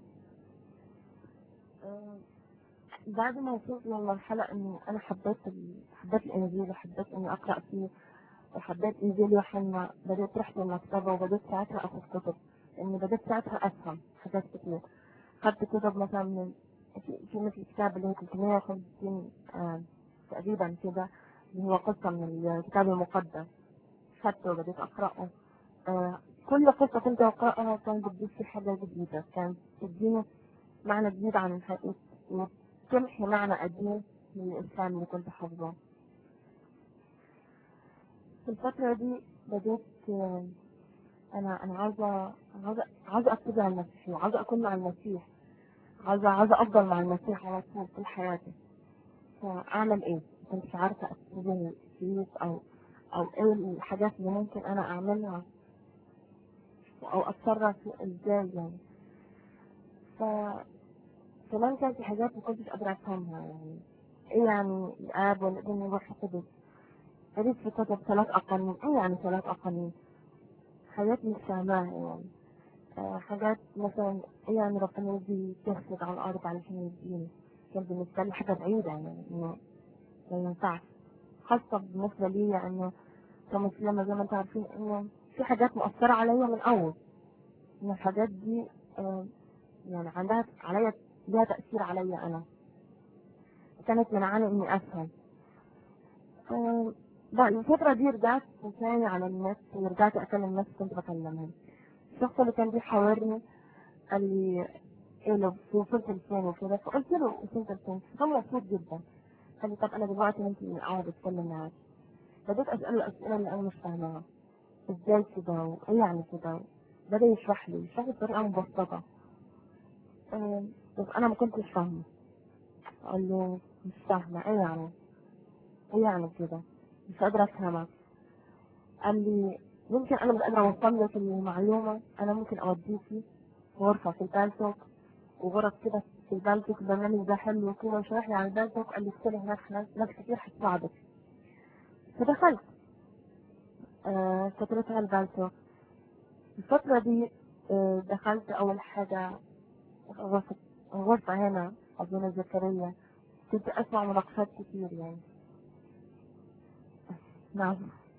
آه، بعد ما وصلت للمرحلة إنه أنا حبيت ال... حبيت الإنجيل وحبيت إني أقرأ فيه وحبيت إنجيل يوحنا بدأت رحت المكتبة وبدأت ساعتها أخذ كتب إني بدأت ساعتها أفهم حاجات كتير خدت كتب مثلا من في, في مثل كتاب اللي هو 350 آه تقريبا كده اللي هو قصة من الكتاب المقدس خدته وبدأت أقرأه آه كل قصة كنت أقرأها كان بتضيف لي حاجة جديدة كان تديني معنى جديد عن الحقيقة وتمحي معنى قديم من الإسلام اللي كنت حافظاه في الفترة دي بدأت آه، أنا أنا عايزة عايزة عايزة أتبع المسيح وعايزة أكون مع المسيح عايزة عايزة أفضل مع المسيح على طول طول حياتي فأعمل إيه؟ كنتش عارفة أتبع فلوس أو أو إيه الحاجات اللي ممكن أنا أعملها أو أتصرف إزاي يعني ف كمان كان في حاجات ما كنتش قادرة أفهمها يعني إيه يعني الآب والابن والروح القدس قريت في كتب ثلاث أقانيم إيه يعني ثلاث أقانيم؟ حاجات مش فاهماها يعني آه، حاجات مثلا إيه يعني ربنا يجي يجسد على الأرض علشان يديني كان بالنسبة لي حاجة بعيدة يعني إنه ما ينفعش خاصة بالنسبة لي إنه كمسلمة زي ما أنتم عارفين إنه في حاجات مؤثرة عليا من أول إن الحاجات دي آه، يعني عندها عليا لها تأثير عليا أنا كانت منعاني إني أفهم آه، بعد الفترة دي رجعت تاني على النت ورجعت أكلم الناس كنت بكلمهم الشخص اللي كان بيحاورني قال لي ايه لو وصلت لفين وكده فقلت له وصلت لفين كان مبسوط جدا قال لي طب انا دلوقتي انت قاعد اتكلم معاك بدأت اسأله الأسئلة اللي أنا مش فاهماها ازاي كده وايه يعني كده بدأ يشرح لي يشرح لي بطريقة مبسطة آه، بس أنا ما كنتش فاهمة قال له مش فاهمة ايه يعني ايه يعني كده مش قادرة أفهمك قال لي يمكن أنا مش قادرة أوصل لك المعلومة أنا ممكن أوديكي غرفة في البالتوك وغرف كده في البالتوك البرنامج ده حلو وكده وشرح لي عن البالتوك قال لي اشتري هناك ناس ناس كتير هتساعدك فدخلت آه فترتها البالتوك الفترة دي آه دخلت أول حاجة غرفة غرفة هنا أبونا زكريا كنت أسمع مناقشات كتير يعني نعم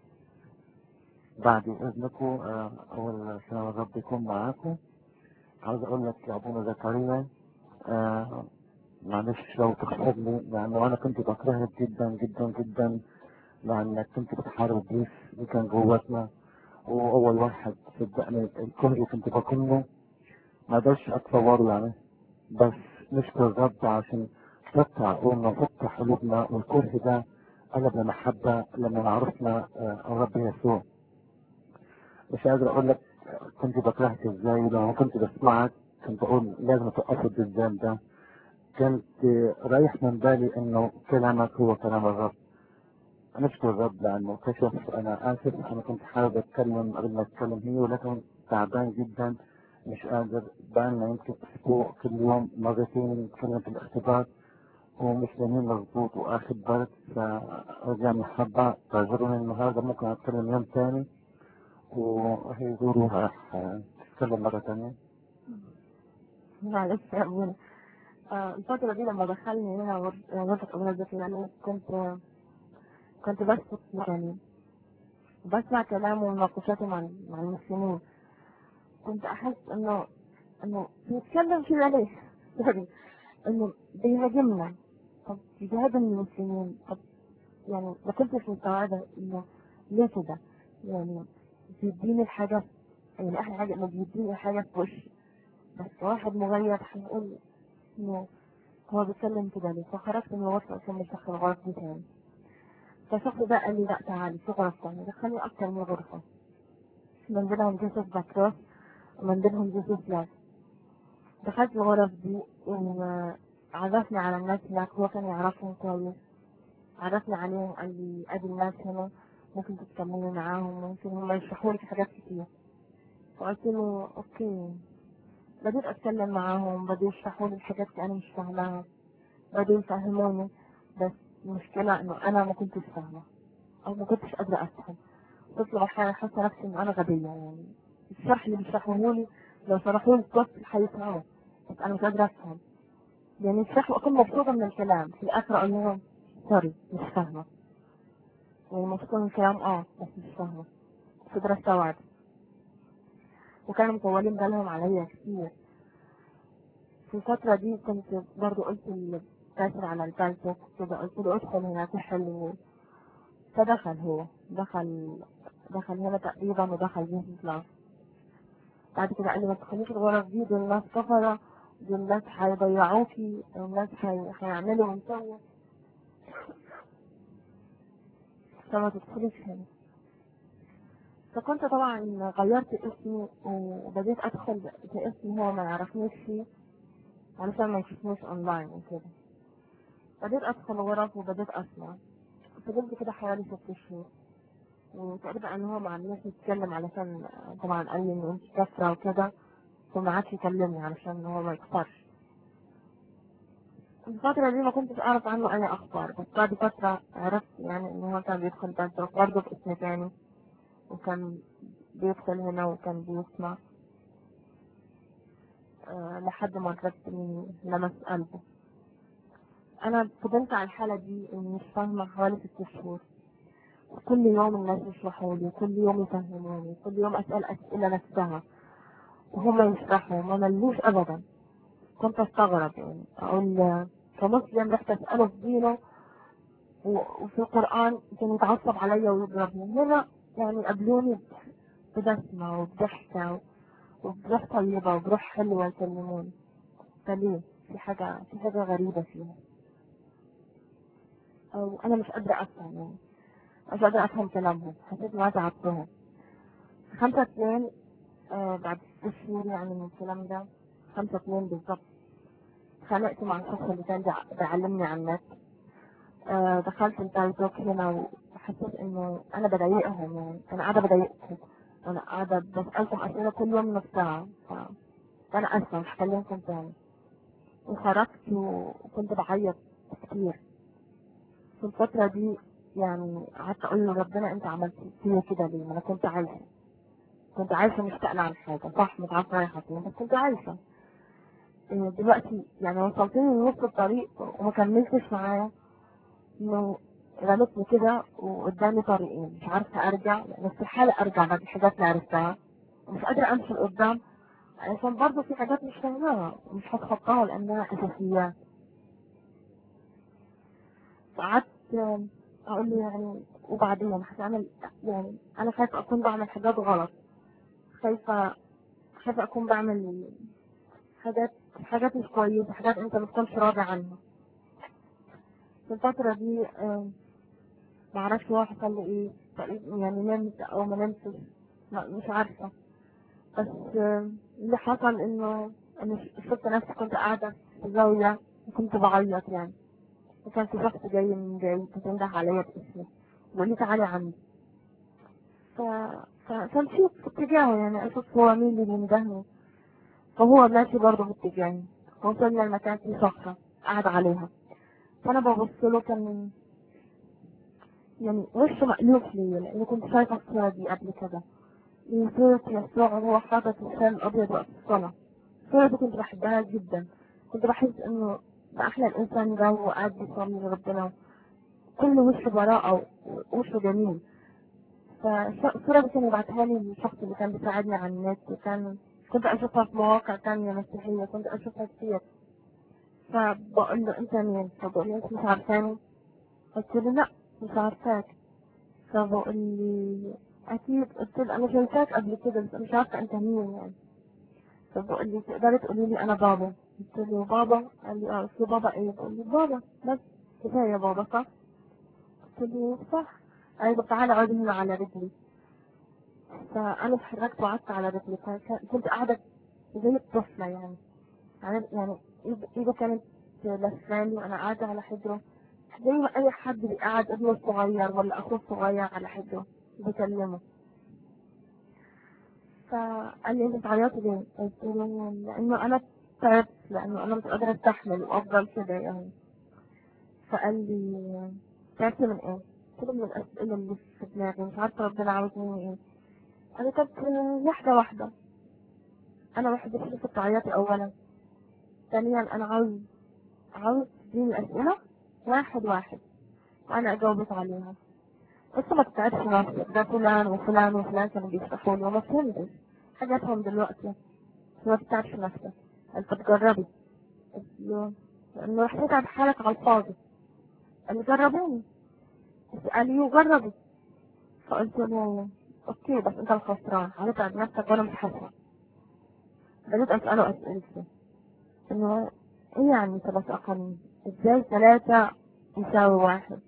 بعد إذنكم آه، أول سلام الرب يكون معاكم عاوز أقول لك يا أبونا زكريا آه، معلش لو تغفر لي لأنه أنا كنت بكرهك جدا جدا جدا لأنك كنت بتحارب بيس اللي كان جواتنا وأول واحد صدقني الكره اللي كنت بكونه ما قدرش أتصوره يعني بس نشكر الرب عشان فتح عقولنا وفتح قلوبنا والكره ده قلب المحبة لما عرفنا آه، الرب يسوع مش قادر اقول لك كنت بكرهك ازاي لما كنت بسمعك كنت اقول لازم توقف الدزام ده كنت رايح من بالي انه كلامك هو كلام الرب نشكر الرب لانه كشف انا اسف انا كنت حابب اتكلم قبل ما اتكلم هي ولكن تعبان جدا مش قادر بقالنا يمكن اسبوع كل يوم مرتين نتكلم في الاختبار ومش لاقيين مظبوط واخد بالك فرجع محبة تعذروني النهارده ممكن اتكلم يوم تاني وهي زوري راح تتكلم مرة تانية معلش يا أبونا آه، الفترة دي لما دخلني هنا غرف- غرفة أبونا الزكي يعني كنت كنت بس يعني بسمع كلامه ومناقشاته مع مع المسلمين كنت أحس إنه إنه بيتكلم كده ليه؟ سوري إنه بيهاجمنا طب بيهاجم المسلمين طب يعني ما كنتش مستوعبة إنه ليه كده؟ يعني بيديني الحاجة يعني أحلى حاجة إنه بيديني حاجة في وشي بس واحد مغير هيقول إنه هو بيتكلم كده ليه فخرجت من الغرفة عشان دخل الغرفة دي تاني فالشخص ده قال لي لا تعالي في غرفة تانية دخلني أكتر من غرفة من بينهم جوزيف باتروس ومن بينهم جوزيف لاس دخلت الغرف دي وعرفني على الناس هناك هو كان يعرفهم كويس عرفني عليهم قال لي ادي الناس هنا ممكن تتكلمي معاهم ممكن هم يشرحوا لك حاجات كتير فقلت له اوكي بديت اتكلم معاهم بديت يشرحوا لي الحاجات اللي انا مش فاهماها بديت يفهموني بس المشكلة انه انا ما كنتش فاهمة او ما كنتش قادرة افهم كنت احيانا حاسة نفسي ان انا غبية يعني الشرح اللي بيشرحوه لي لو شرحوا لي الطفل هيفهمه بس انا مش قادرة افهم يعني الشرح اكون مبسوطة من الكلام في الاخر اقول لهم سوري مش فاهمة يعني مبسوطة من الكلام اه بس مش فاهمة مش قادرة استوعب وكانوا مطولين بالهم عليا كتير في الفترة دي كنت برضو قلت للكاسر على الفالتوك كده قلت له ادخل هناك وحل فدخل هو دخل دخل هنا تقريبا ودخل جيم كلاس بعد كده قال لي ما تدخليش الغرف دي دول ناس كفرة دول ناس هيضيعوكي دول ناس هي- هيعملوا ويسووا فما تدخليش هنا فكنت طبعا غيرت اسمي وبديت ادخل باسم هو ما يعرفنيش فيه علشان ما يشوفنيش اونلاين وكده بديت ادخل غرف وبديت اسمع فضلت كده حوالي ست شهور وتقريبا ان هو ما عملناش نتكلم علشان طبعا قال لي ان انت كافرة وكده فما عادش يكلمني علشان هو ما يكفرش الفترة دي ما كنتش اعرف عنه اي اخبار بس بعد فترة عرفت يعني ان هو كان بيدخل بنتك برضه باسم تاني وكان بيدخل هنا وكان بيسمع أه لحد ما الرب لمس قلبه انا فضلت على الحالة دي اني مش فاهمة حوالي ست شهور وكل يوم الناس يشرحوا لي كل يوم يفهموني كل يوم اسأل اسئلة نفسها وهم يشرحوا ما ملوش ابدا كنت استغرب يعني اقول آه، كمسلم رحت اسأله في دينه و- وفي القرآن كان يتعصب عليا ويضربني هنا يعني قابلوني ببسمة وبضحكة وبروح طيبة وبروح حلوة يكلموني فليه؟ في حاجة في حاجة غريبة فيها أو أنا مش قادرة أفهم يعني مش قادرة أفهم كلامهم حسيت إن أنا تعبتهم خمسة اتنين آه بعد ست شهور يعني من الكلام ده خمسة اتنين بالظبط اتخانقت مع الشخص اللي كان بيع- بيعلمني عن النت آه دخلت التايتوك هنا وحسيت إنه أنا بضايقهم يعني أنا قاعدة بضايقكم أنا قاعدة بسألكم أسئلة كل يوم نص ساعة ف- فأنا آسفة مش هكلمكم تاني وخرجت وكنت بعيط كتير في الفترة دي يعني قعدت أقول له ربنا أنت عملت فيا كده ليه؟ ما أنا كنت عايشة كنت عايشة مشتاقة عن حاجة صح مش عارفة رايحة فين بس كنت عايشة إيه دلوقتي يعني وصلتني لنص الطريق وما كملتش معايا إنه رمتني كده وقدامي طريقين مش عارفة أرجع يعني استحالة أرجع بعد الحاجات اللي عرفتها ومش قادرة أمشي لقدام عشان برضه في حاجات مش فاهماها مش هتخطاها لأنها أساسيات قعدت أقول له يعني وبعدين هتعمل يعني أنا خايفة أكون بعمل حاجات غلط خايفة خايفة أكون بعمل حاجات حاجات مش كويسة حاجات أنت ما تكونش راضي عنها في الفترة دي آه، معرفش هو حصل له ايه تقريبا يعني نمت او ما نمتش ما- مش عارفة بس آه، اللي حصل انه انا شفت نفسي كنت قاعدة في زاوية وكنت بعيط يعني وكان في شخص جاي من بعيد بتنده عليا باسمي وقال لي تعالي عندي ف... ف... فمشيت في اتجاهه يعني اشوف هو مين اللي بيندهني فهو ماشي برضه في اتجاهي وصلنا المكان فيه صخرة قاعد عليها فانا ببص له كان يعني وشه مقلوب ليا لاني كنت شايفه الصورة دي قبل كده من صورة يسوع وهو حاطط اللسان الابيض وقت الصلاة الصورة دي كنت بحبها جدا كنت بحس انه ده احلى الانسان ده وهو قاعد بيصلي لربنا كل وشه براءة ووشه جميل فالصورة دي كان يبعتها لي الشخص اللي كان بيساعدني على النت وكان كنت اشوفها في مواقع تانية مسيحية كنت اشوفها كتير فبقول له انت مين فبقول له انت مش عارفاني قلت له لا مش عارفاك فبقول لي اكيد قلت له انا شايفاك قبل كده بس مش عارفه انت مين يعني فبقول لي تقدري تقولي لي انا بابا قلت له بابا قال لي اه قلت له بابا ايه قال لي بابا بس كفايه بابا صح قلت له صح قال لي طب تعالى اقعد هنا على رجلي فانا اتحركت وقعدت على رجلي فكان- كنت قاعده زي الطفله يعني يعني يعني إيد- ايده كانت لفاني وانا قاعده على حجره زي ما اي حد بيقعد ابنه الصغير ولا اخوه الصغير على حجره بيكلمه فقال لي انت بتعيطي ليه؟ قلت له لانه انا تعبت لانه انا مش قادره استحمل وافضل كده يعني فقال لي تعبت من ايه؟ قلت له من الاسئله اللي في دماغي مش عارفه ربنا عاوز مني ايه قال لي طب واحده واحده انا واحده فلوس تعيطي اولا ثانيا انا عاوز عاوز تديني اسئله واحد واحد وانا اجاوبك عليها بس ما تتعبش نفسك ده فلان وفلان وفلان كانوا بيشرحوا لي وما فهمتش حاجاتهم دلوقتي بس ما تتعبش نفسك انت تجربي قلت له لانه رح تتعب حالك على الفاضي قال لي جربوني قال لي جربي فقلت له اوكي بس انت الخسران هتتعب نفسك وانا مش هسرع بدأت اسأله اسئلتي انه ايه يعني ثلاث اقانيم ازاي ثلاثة يساوي واحد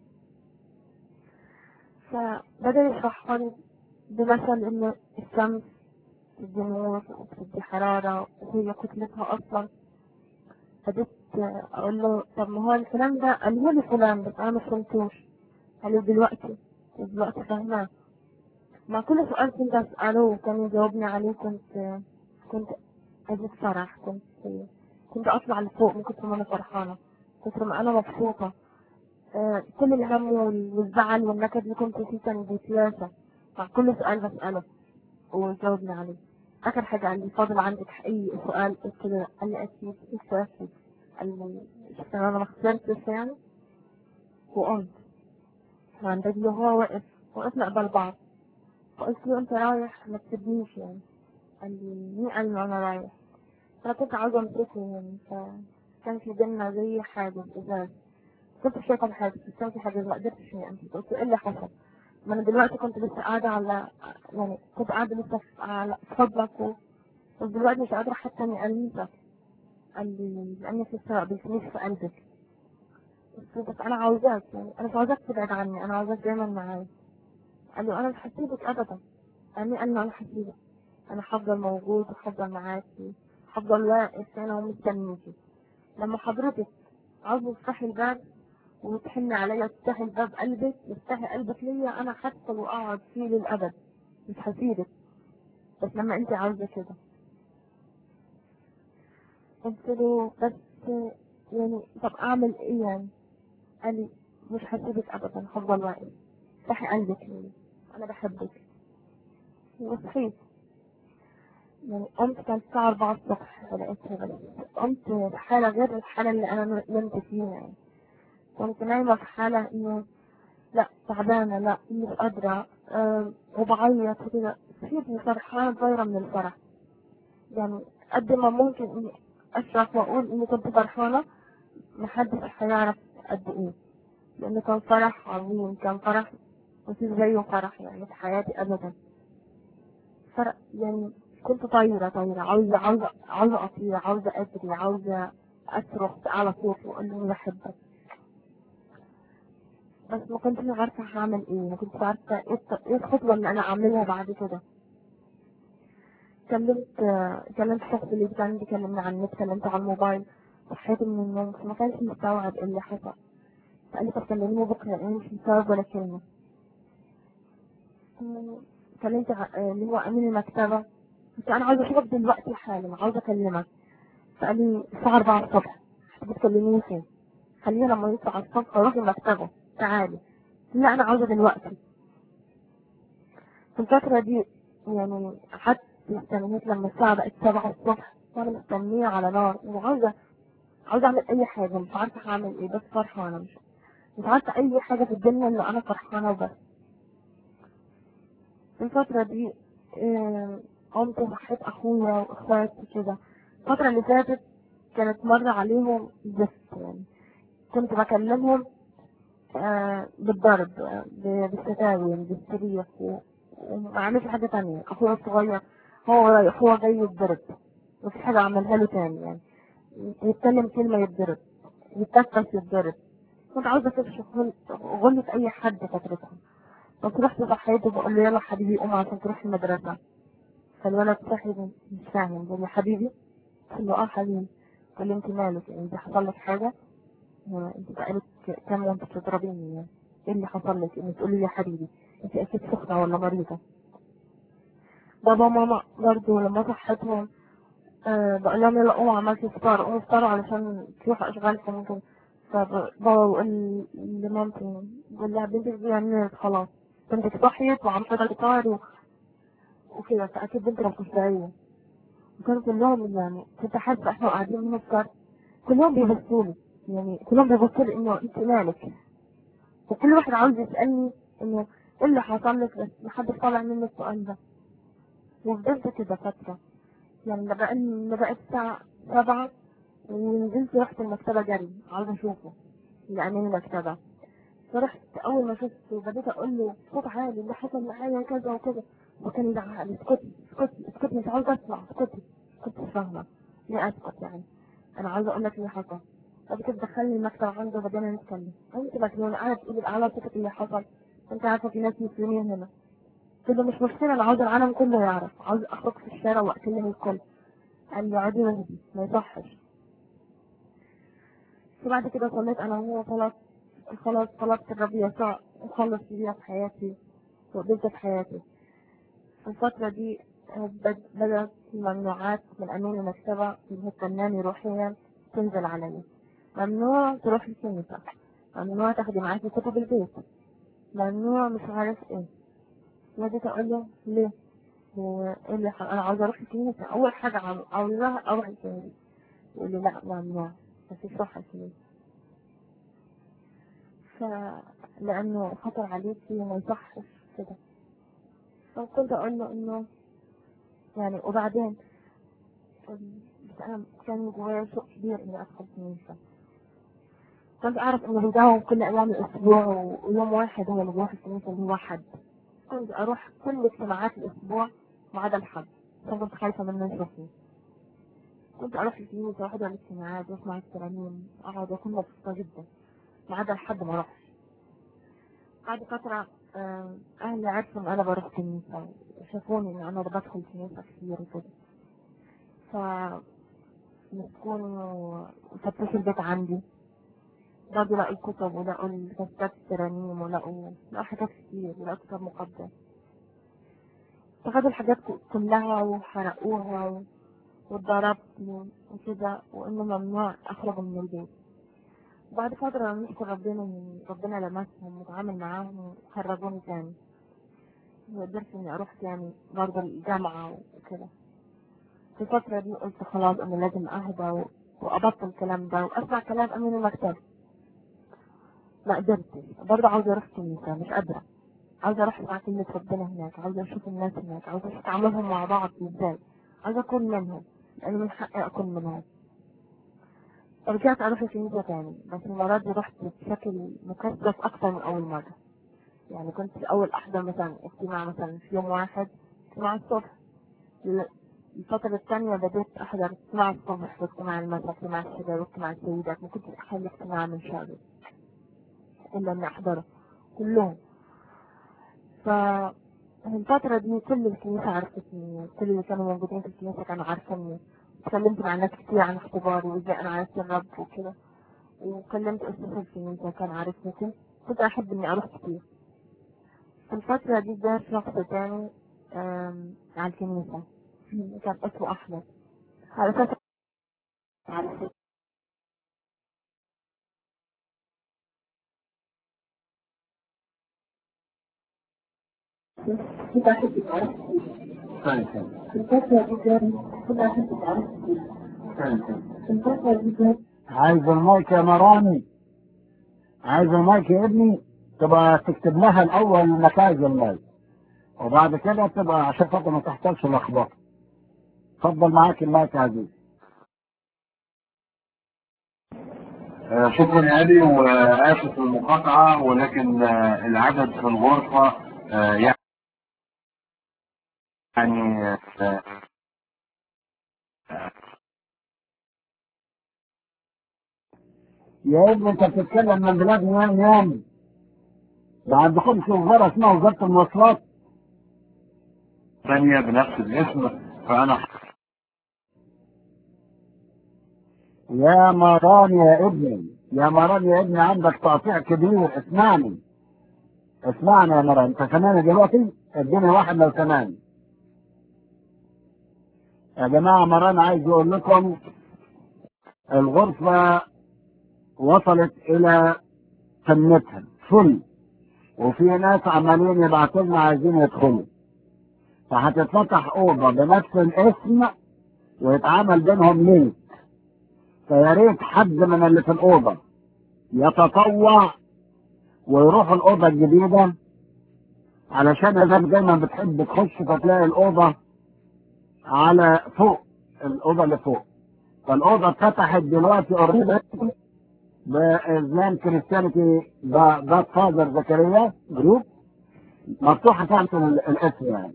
فبدأ يشرح لي بمثل انه الشمس بتدي نور وبتدي حرارة وهي كتلتها اصلا بدأت اقول له طب ما هو الكلام ده قاله لي فلان بس انا ما فهمتوش قال لي دلوقتي دلوقتي فاهماه مع كل سؤال كنت اسأله وكان يجاوبني عليه كنت كنت أجد فرح كنت كنت أطلع لفوق من كتر ما أنا فرحانة كتر ما أنا مبسوطة آه، كل الهم وال- والزعل والنكد اللي كنت فيه كان بيتلاشى مع كل سؤال بسأله ويجاوبني عليه آخر حاجة قال لي فاضل عندك أي سؤال قلت له قال لي أكيد قلت له أكيد قال لي شفت أنا ما خسرتش يعني وقمت كان رجلي هو واقف وقفنا قبل بعض فقلت له أنت رايح ما تسيبنيش يعني قال لي مين قال لي أنا رايح أنا كنت عاوزة أمسكه يعني فكان في بينا زي حاجز إزاز كنت شايفة الحاجز بس كان في حاجز ما قدرتش إني أمسك قلت له إيه اللي حصل؟ ما أنا دلوقتي كنت لسه قاعدة على يعني كنت قاعدة لسه في- على فضلك و... بس دلوقتي مش قادرة حتى إني ألمسك قال لي لأنك لسه ما قابلتنيش في قلبك قلت له بس أنا عاوزاك يعني أنا مش عاوزاك تبعد عني أنا عاوزاك دايما معايا قال لي أنا مش هسيبك أبدا قال لي أنا أنا هسيبك أنا هفضل موجود وهفضل معاكي هفضل واقف هنا ومستنيكي لما حضرتك عاوزة تفتحي الباب وتحني عليا تفتحي الباب قلبك تفتحي قلبك ليا أنا هدخل وأقعد فيه للأبد مش هسيبك بس لما أنت عاوزة كده قلت له بس يعني طب أعمل إيه يعني قال لي مش هسيبك أبدا هفضل واقف افتحي قلبك ليا أنا بحبك وصحيت يعني قمت كان الساعة أربعة الصبح لقيتها بس قمت بحالة غير الحالة اللي أنا نمت فيها يعني كنت نايمة في حالة إنه لا تعبانة لا مش قادرة أه وبعيط وكده صحيت فرحانة طايرة من الفرح يعني قد ما ممكن إني أشرح وأقول إني كنت فرحانة محدش هيعرف قد إيه لأنه كان فرح عظيم كان فرح مفيش زيه فرح يعني في حياتي أبدا فرق يعني كنت طايرة طايرة عاوزة عاوزة عاوزة أطير عاوزة أجري عاوزة أصرخ على صوت وأقول له أنا بحبك بس ما كنتش عارفة هعمل ايه ما كنتش عارفة ايه الط- ايه الخطوة اللي انا اعملها بعد كده كلمت آه، كلمت الشخص اللي كان بيكلمني عن النت كلمته على الموبايل صحيت من النوم بس ما كانش مستوعب ايه اللي حصل فقال لي طب كلمني بكرة انا مش مستوعب ولا كلمة مم، كلمت ع- آه، اللي هو امين المكتبة قلت انا عاوزة اشوفك دلوقتي حالا عاوزة اكلمك فقال لي الساعة 4 الصبح بتكلميني فين خلينا لما يطلع الصبح اروح المكتبة تعالي لا انا عاوزة دلوقتي في الفترة دي يعني قعدت استنيت لما الساعة بقت سبعة الصبح وانا مستنية على نار وعاوزة عاوزة اعمل اي حاجة مش عارفة هعمل ايه بس فرحانة مش مش عارفة اي حاجة في الدنيا الا انا فرحانة وبس في الفترة دي آه، قمت صحيت اخويا واخواتي كده الفترة اللي فاتت كانت مرة عليهم زفت يعني كنت بكلمهم آه، بالضرب آه، ب- بالشتايم بالصريخ و- وما عملش حاجة تانية أخويا الصغير هو رايح هو جاي يتضرب مفيش حاجة عملها له تاني يعني يتكلم كلمة يتضرب يتنفس يتضرب كنت عاوزة أكشف غل- غلة أي حد فترتها بس رحت صحيته بقول له يلا حبيبي قوم عشان تروح المدرسة فالولد صحي مش فاهم بقول له حبيبي قلت له اه حبيبي قال لي انت مالك يعني ده حصل لك حاجة هو انت بقالك كام وانت بتضربيني يعني ايه اللي حصل لك انك تقولي لي يا حبيبي انت اكيد سخنة ولا مريضة بابا وماما برضه لما صحتهم آه بقول لهم يلا قوموا عملت فطار قوموا افطروا علشان تروحوا اشغالكم وكده فبابا بيقول لمامتي بقول لها بنتك دي يعني خلاص بنتك صحيت وعملت لها فطار و- وكده فاكيد بنتك مش طبيعية وكانوا كلهم يعني كنت حاسة احنا قاعدين بنفطر كلهم بيبصوا لي يعني كلهم بيبصوا لي انه انت مالك وكل واحد عاوز يسألني انه ايه اللي حصل لك بس محدش طالع مني السؤال ده وفضلت كده فترة يعني لبقى لبقى الساعة سبعة ونزلت رحت المكتبة جري عاوزة اشوفه لأمين المكتبة فرحت أول ما شفته بديت أقول له صوت عالي اللي حصل معايا كذا وكذا وكان يزعق لي اسكتي اسكتي اسكتي مش عاوزة أسمع اسكتي كنت مش فاهمة ليه أسكت يعني أنا عاوزة أقول لك اللي حصل بعد كده دخلني المكتب عنده وبدينا نتكلم انت مجنون قاعدة تقولي على صوتك اللي حصل انت عارفة في ناس مسلمين هنا قلت له مش مشكلة انا عاوز العالم كله يعرف عاوز اخرج في الشارع واكلم الكل قال لي عادي مهدي ما يصحش وبعد كده صليت انا وهو صلاة خلاص طلبت الرب يسوع وخلص بيها في حياتي وقبلت في حياتي في الفترة دي بد- بدأت الممنوعات من أمين المكتبة اللي هي تناني روحيا تنزل علي ممنوع تروح الكنيسة ممنوع تاخدي معاكي كتب البيت ممنوع مش عارف ايه بديت اقول له ليه هو ايه اللي ح- انا عاوزة اروح الكنيسة اول حاجة عاو- عاوزاها اروح الكنيسة يقول لي لا ممنوع مفيش روح الكنيسة ف لانه خطر عليكي وما يصحش كده فكنت اقول له انه يعني وبعدين بس انا كان جوايا شوق كبير اني ادخل كنيسة كنت اعرف انه بيداوم كل ايام الاسبوع و- ويوم واحد هو اللي بيروح الكنيسة اللي هو حد كنت اروح كل اجتماعات الاسبوع ما عدا الحد عشان كنت خايفة منه يشوفني كنت اروح الكنيسة واحضر الاجتماعات واسمع الترانيم اقعد واكون مبسوطة جدا ما عدا الحد ما اروحش بعد فترة آه، اهلي عرفوا ان انا بروح كنيسة وشافوني ان انا بدخل كنيسة كتير وكده ف مسكوني وفتشوا البيت عندي برضه لقوا الكتب ولقوا الكتاب الترانيم ولقوا لقوا حاجات كتير ولقوا كتاب مقدس فخدوا الحاجات كلها وحرقوها و- واتضربت و- وكده وانه ممنوع اخرج من البيت بعد فترة نشكر ربنا إن ربنا لمسهم وتعامل معاهم وخرجوني تاني وقدرت اني اروح تاني برضه الجامعة وكده في الفترة دي قلت خلاص انا لازم اهدى و- وابطل الكلام ده واسمع كلام امين المكتب ما قدرتش برضه عاوزة اروح كنيسة مش قادرة عاوزة اروح مع كلمة ربنا هناك عاوزة اشوف الناس هناك عاوزة اشوف تعاملهم مع بعض ازاي عاوزة اكون منهم لان من حقي اكون منهم رجعت اروح الكنيسة تاني بس المرة دي رحت بشكل مكثف اكتر من اول مرة يعني كنت الاول احضر مثلا اجتماع مثلا في يوم واحد اجتماع الصبح ل- الفترة الثانية بديت احضر اجتماع الصبح واجتماع المساء واجتماع الشباب واجتماع السيدات ما كنتش اخلي اجتماع من شهري الا اني احضره كلهم ف الفترة دي كل الكنيسة عرفتني كل اللي كانوا موجودين في الكنيسة كانوا عارفيني اتكلمت مع ناس كتير عن اختباري وازاي انا عرفت الرب وكده وكلمت استاذ الكنيسة كان عارفني كنت كنت احب اني اروح كتير في الفترة دي جه شخص تاني آم، على الكنيسة كان اسمه احمد على اساس عرفت كنت احب اني اروح كتير ثاني ثاني في الفترة دي جه كنت احب اني اروح كتير ثاني ثاني في الفترة دي جه عايز المايك يا مراني عايز المايك يا ابني تبقى تكتب لها الاول نتائج المايك وبعد كده تبقى عشان خاطر ما تحصلش لخبطه اتفضل معاك المايك يا عزيز آه، شكرا يا ابي واسف للمقاطعه ولكن آه، العدد في الغرفه آه، يعني آه، يا ابني انت بتتكلم من بلاد يوم يوم ما عندكمش وزاره اسمها وزاره المواصلات ثانيه بنفس الاسم فانا يا مران يا ابني يا مران يا ابني عندك تقطيع كبير اسمعني اسمعني يا مران انت سامعني دلوقتي اديني واحد لو سامعني يا جماعة مران عايز يقول لكم الغرفة وصلت إلى قمتها فل وفي ناس عمالين يبعتوا لنا عايزين يدخلوا فهتتفتح أوضة بنفس الاسم ويتعمل بينهم لينك فيا ريت حد من اللي في الأوضة يتطوع ويروح الأوضة الجديدة علشان الناس دايما بتحب تخش فتلاقي الأوضة على فوق الأوضة اللي فوق فالأوضة اتفتحت دلوقتي اوريدي بإسلام كريستيانيتي ده فاذر زكريا جروب مفتوحة تحت ال- الاسم يعني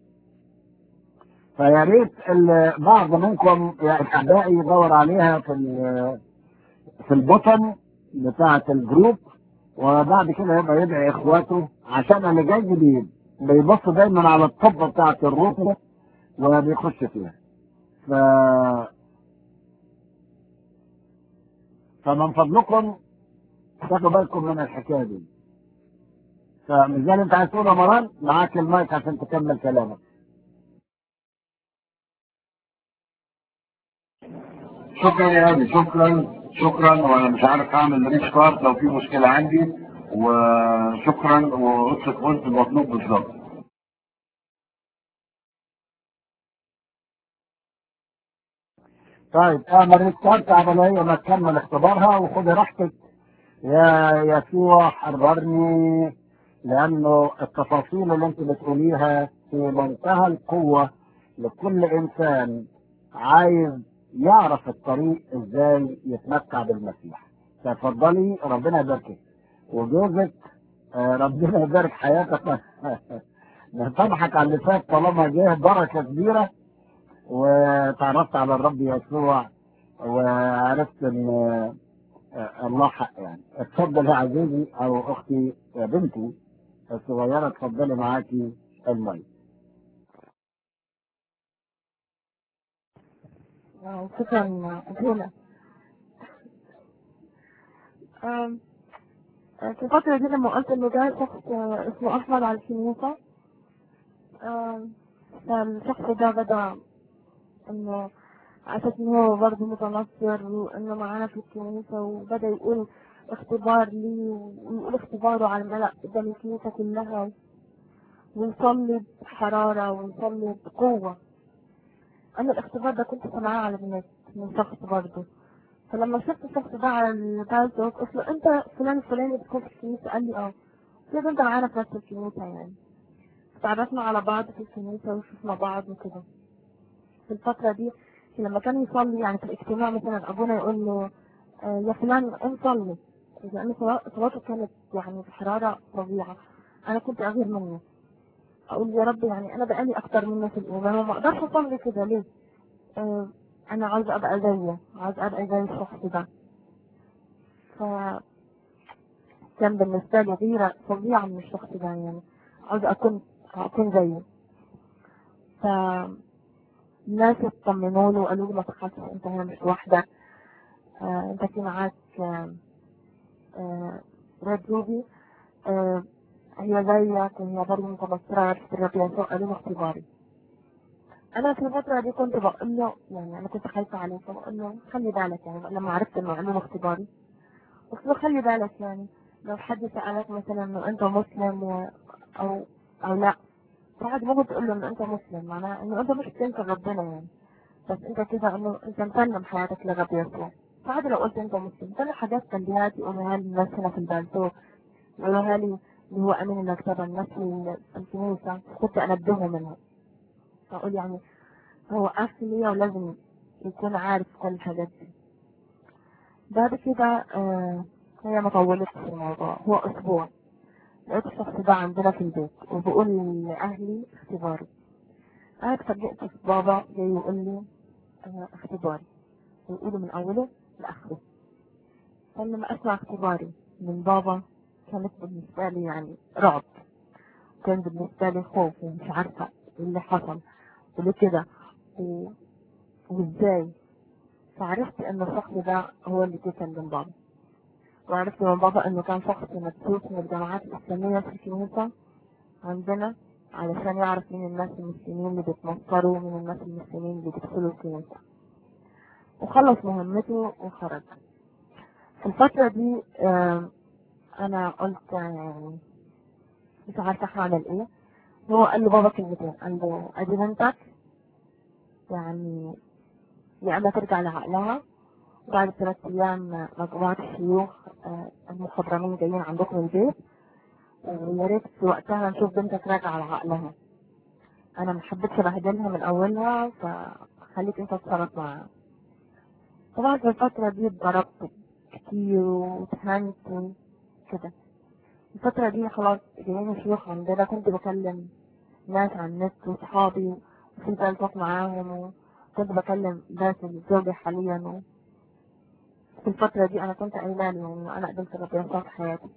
فيا ريت ال- بعض منكم يا احبائي يدور عليها في ال- في البطن بتاعة الجروب وبعد كده يبقى يدعي اخواته عشان اللي جاي جديد بيبص دايما على الطبة بتاعة الروح وبيخش فيها ف فمن فضلكم تاخدوا بالكم من الحكايه دي فمش زي اللي انت عايز تقول يا مران معاك المايك عشان تكمل كلامك شكرا يا ابي شكرا شكرا وانا مش عارف اعمل ريش كارد لو في مشكله عندي وشكرا واطلق قلت المطلوب بالظبط طيب اعمل ريستارت قبل هي ما تكمل اختبارها وخدي راحتك يا يسوع حررني لانه التفاصيل اللي انت بتقوليها في منتهى القوه لكل انسان عايز يعرف الطريق ازاي يتمتع بالمسيح تفضلي ربنا يباركك وجوزك آه، ربنا يبارك حياتك نضحك على اللي فات طالما جه بركه كبيره وتعرفت على الرب يسوع وعرفت ان آه، الله حق يعني اتفضل يا عزيزي او اختي يا بنتي الصغيره اتفضلي معاكي المايك آه، شكرا أبونا آم، آه، في الفترة دي لما قلت إنه ده شخص آه، اسمه أحمد على الكنيسة آم، فالشخص ده بدأ إنه على أساس إن هو برضه متنصر وإنه معانا في الكنيسة وبدأ يقول اختبار لي ويقول اختباره على الملأ قدام الكنيسة كلها ويصلي بحرارة ويصلي بقوة أنا الاختبار ده كنت سامعاه على النت من شخص برضه فلما شفت الشخص ده على الفيسبوك قلت له أنت فلان الفلاني بتكون في الكنيسة قال لي اه قلت له أنت معانا في نفس الكنيسة يعني تعرفنا على بعض في الكنيسة وشفنا بعض وكده في الفترة دي لما كان يصلي يعني في الاجتماع مثلا أبونا يقول له آه، يا فلان قوم صلي لأن صلا- صلاته كانت يعني بحرارة فظيعة أنا كنت أغير منه أقول يا رب يعني أنا بقالي أكتر منه في الإيمان وما أقدرش أصلي كده ليه؟ آه، أنا عاوز أبقى زيه عاوز أبقى زي الشخص ده ف كان بالنسبة لي غيرة فظيعة من الشخص ده يعني عاوزة أكون أكون زيه ف الناس اطمنوا له وقالوا له ما تخافش انت هنا مش لوحدك آه انت في معاك آه آه ريد روبي آه هي زيك وهي برضه متبصرة في الرب يسوع قالوا له اختباري انا في الفترة دي كنت بقول له يعني انا كنت خايفة عليه فبقول له خلي بالك يعني لما عرفت انه قالوا له اختباري قلت له خلي بالك يعني لو حد سألك مثلا انه انت مسلم و... او او لا فحد ممكن تقول له انه انت مسلم معناه انه انت مش بتنكر ربنا يعني بس انت كده انه انت مسلم حياتك لرب يسوع فعادي لو قلت انت مسلم كان حاجات تنبيهات يقولوها لي الناس هنا في البلتو يقولوها لي اللي هو امين المكتبة الناس في الكنيسة كنت انبهه منها فاقول يعني هو اخي ليا ولازم يكون عارف كل الحاجات دي بعد كده آه هي ما طولتش في الموضوع هو اسبوع لقيت الشخص ده عندنا في البيت وبقول لأهلي اختباري أنا اتفاجئت في بابا جاي يقول لي آه اختباري ويقوله من أوله لآخره فلما أسمع اختباري من بابا كانت بالنسبة لي يعني رعب كان بالنسبة لي خوف ومش عارفة ايه اللي حصل وليه كده و... وازاي فعرفت ان الشخص ده هو اللي كلم بابا وعرفت من بابا انه كان شخص مدسوس من الجامعات الاسلامية في الكنيسة عندنا علشان يعرف مين الناس المسلمين اللي بيتنصروا ومين الناس المسلمين اللي بيدخلوا الكنيسة وخلص مهمته وخرج في الفترة دي آه انا قلت يعني مش عارفة هعمل ايه هو قال له بابا كلمتين قال له ادي بنتك يعني يا اما ترجع لعقلها بعد ثلاث ايام مجموعة الشيوخ آه، المخضرمين جايين عندكم البيت ويا ريت في وقتها نشوف بنتك راجعة لعقلها انا ما حبيتش ابهدلها من اولها فخليك انت تتصرف معاها طبعا في الفترة دي اتضربت كتير واتهنت كده الفترة دي خلاص جايين شيوخ عندنا كنت بكلم ناس على النت وصحابي وكنت ألتقي معاهم وكنت بكلم ناس زوجي حاليا و... في الفترة دي أنا كنت قايلة له إنه أنا قبلت ربنا يسوع في حياتي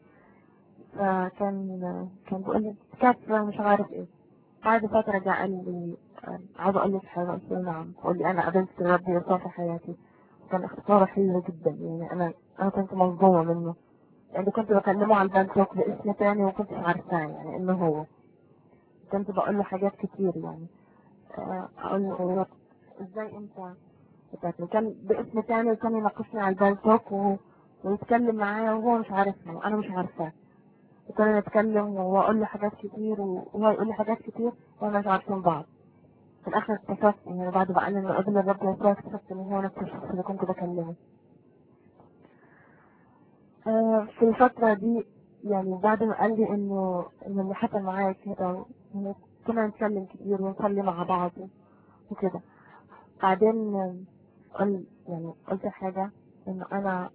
فكان كان بيقول لي كاتبة مش عارف إيه بعد فترة جاء قال لي آه، عايز أقول لك حاجة قلت له نعم قال لي أنا قبلت ربي يسوع في حياتي كان اختيار حلو جدا يعني أنا أنا كنت مصدومة منه يعني كنت بكلمه على البنك باسم تاني وكنتش عارفاه يعني إنه هو كنت بقول له حاجات كتير يعني آه، أقول له يا رب إزاي أنت بتاعتني كان باسم تاني وكان يناقشني على البالتوك و... ويتكلم معايا وهو مش عارفني وانا مش عارفاه وكان نتكلم واقول له حاجات كتير وهو يقول لي حاجات كتير وانا مش عارفين بعض في الاخر اكتشفت يعني بعد ما قال لي انه قبل الرب يسوع اكتشفت ان هو نفس الشخص اللي كنت بكلمه آه، في الفترة دي يعني بعد ما قال لي انه انه اللي حصل معايا كده إنه كنا نتكلم كتير ونصلي مع بعض وكده بعدين آه، قل يعني قلت حاجة انه انا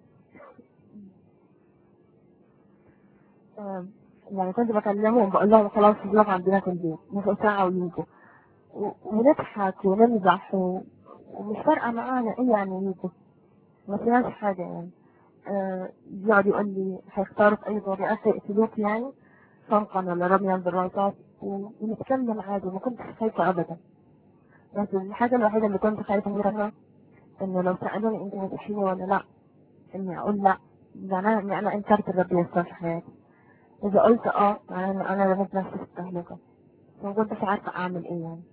آه، يعني كنت بكلمهم بقول لهم خلاص نروح عندنا في البيت نص ساعة ويجوا و- ونضحك ونمزح و- ومش فارقة معانا ايه يعني يجوا ما فيهاش حاجة يعني آه، يقعد يقول لي هيختاروا في اي طريقة يقتلوك يعني صنقا ولا رميا بالرصاص و- ونتكلم عادي ما كنتش خايفة ابدا بس الحاجة الوحيدة اللي كنت خايفة منها انه لو سألوني انت مسيحية ولا لا اني اقول لا معناها اني انا انكرت الرب يسوع في حياتي اذا قلت اه معناها ان انا رميت نفسي في التهلكة ما كنتش عارفة اعمل ايه يعني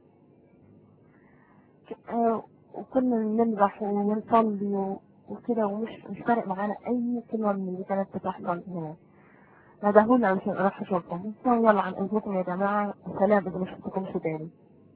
ك- آه، وكنا نمزح ونصلي و- وكده ومش مش فارق معانا اي كلمة من اللي كانت بتحصل هنا ندهوني علشان اروح اشوفهم بس يلا عن اذنكم يا جماعة سلام اذا مش شفتكمش تاني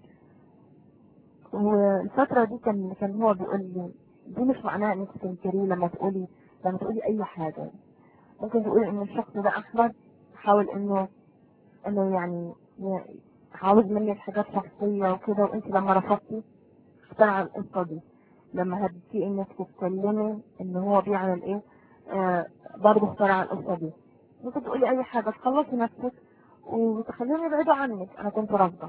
والفترة دي كان كان هو بيقول لي دي مش معناها انك تنكريه لما تقولي لما تقولي اي حاجة ممكن تقولي ان الشخص ده احمد حاول انه انه يعني ي- عاوز منك حاجات شخصية وكده وانت لما رفضتي اخترع القصة دي لما هديتي انك تتكلمي ان هو بيعمل ايه آه برضه اخترع القصة دي ممكن تقولي اي حاجة تخلصي نفسك وتخليهم يبعدوا عنك انا كنت رافضة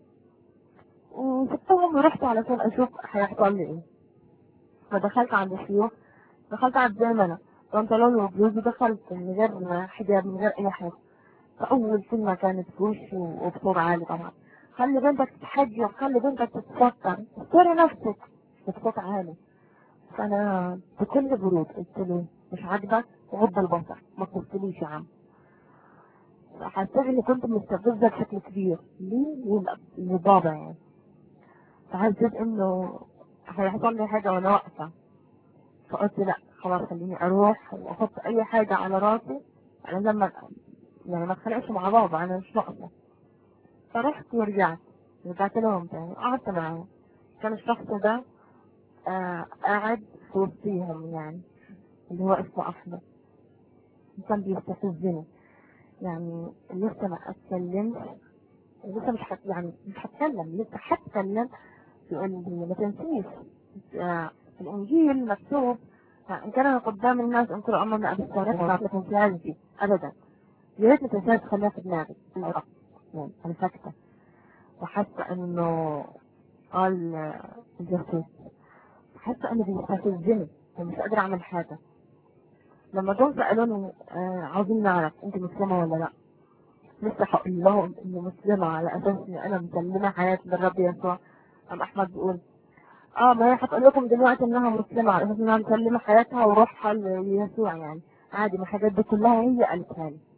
وسبتهم ورحت علشان اشوف هيحصل لي ايه فدخلت عند الشيوخ دخلت على زي ما انا بنطلون وبلوز ودخلت من غير حجاب من غير اي حاجة فاول كلمة كانت في وشي وبصوت عالي طبعا خلي بنتك تتحجب خلي بنتك تتفكر استري نفسك بصوت عالي فانا بكل برود قلت له مش عاجبك غض البصر ما تبصليش يا عم حسيت اني كنت مستفزة بشكل كبير ليه ول- لبابا يعني فحسيت انه هيحصل لي حاجة وانا واقفة فقلت لا خلاص خليني اروح واحط اي حاجة على راسي انا لما يعني ما اتخانقش مع بابا انا مش ناقصة فرحت ورجعت رجعت لهم تاني قعدت معاهم كان الشخص ده آه قاعد في وسطيهم يعني اللي هو اسمه احمد كان بيستفزني يعني لسه ما اتكلمش لسه مش حت يعني مش هتكلم لسه هتكلم يقول لي ما تنسيش آه، في الانجيل مكتوب آه، ان كان قدام الناس انكروا امرنا ابي الصالح ما تنسيهاش دي ابدا يا ريت ما تنساش تخليها في دماغك يعني انا ساكته وحاسه انه قال آه، الجاسوس حاسه انه بيستفزني ومش قادره اعمل حاجه لما جم سالوني آه، عاوزين نعرف انت مسلمه ولا لا لسه هقول لهم اني مسلمه على اساس اني انا مسلمه حياتي للرب يسوع قام احمد بيقول اه ما هي هتقول لكم دلوقتي انها مسلمه على اساس انها مسلمه حياتها وروحها ليسوع يعني عادي ما الحاجات دي كلها هي قالتها لي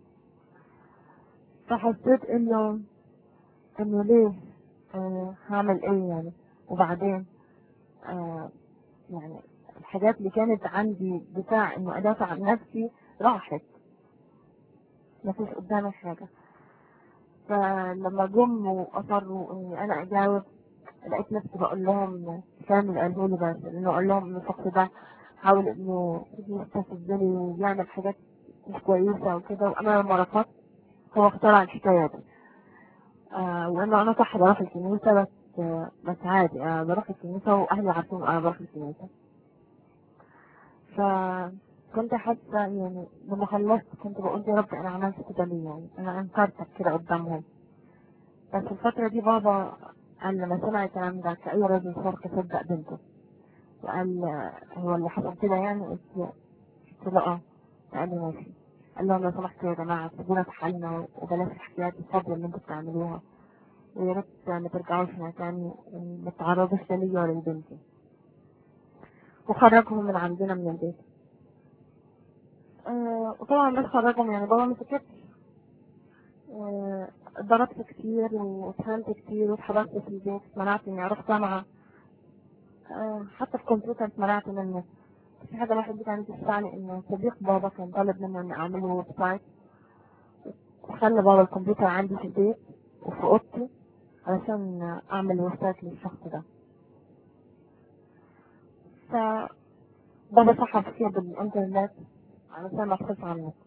فحسيت انه انه ليه آه هعمل ايه يعني وبعدين آه يعني الحاجات اللي كانت عندي بتاع انه ادافع عن نفسي راحت ما فيش قدامي حاجه فلما جم واصروا اني انا اجاوب لقيت نفسي بقول لهم الكلام اللي قالوا لي بس انه اقول لهم ان الشخص ده حاول انه يستفزني ويعمل حاجات مش كويسه وكده وانا لما رفضت هو اخترع الحكايه دي آه وانه انا صح بروح الكنيسه بس آه بس عادي آه بروح الكنيسه واهلي عارفين انا بروح الكنيسه فكنت حاسه يعني لما خلصت كنت بقول يا رب انا عملت كده ليه يعني انا انكرتك كده قدامهم بس الفترة دي بابا قال لما سمع الكلام ده كأي راجل صار صدق بنته وقال آه، هو اللي حصل كده يعني قلت له قلت له اه قال لي ماشي قال لهم لو سمحتوا يا جماعة سيبونا في حالنا وبلاش الحكايات الفاضية اللي انتوا بتعملوها ويا ريت ما ترجعوش هنا تاني ما تتعرضوش لا ليا ولا لبنتي وخرجهم من عندنا من البيت آه وطبعا بس خرجهم يعني بابا ما سكتش آه، ضربت كتير واتهنت كتير واتحبست في البيت منعت اني اروح جامعة آه، حتى الكمبيوتر اتمنعت منه في حاجة الواحد كانت تسمعني انه صديق بابا كان طالب منه اني اعمل له ويب سايت وخلى بابا الكمبيوتر عندي في البيت وفي اوضتي علشان اعمل ويب سايت للشخص ده ف بابا سحب فيها بالانترنت علشان ما ادخلش على النت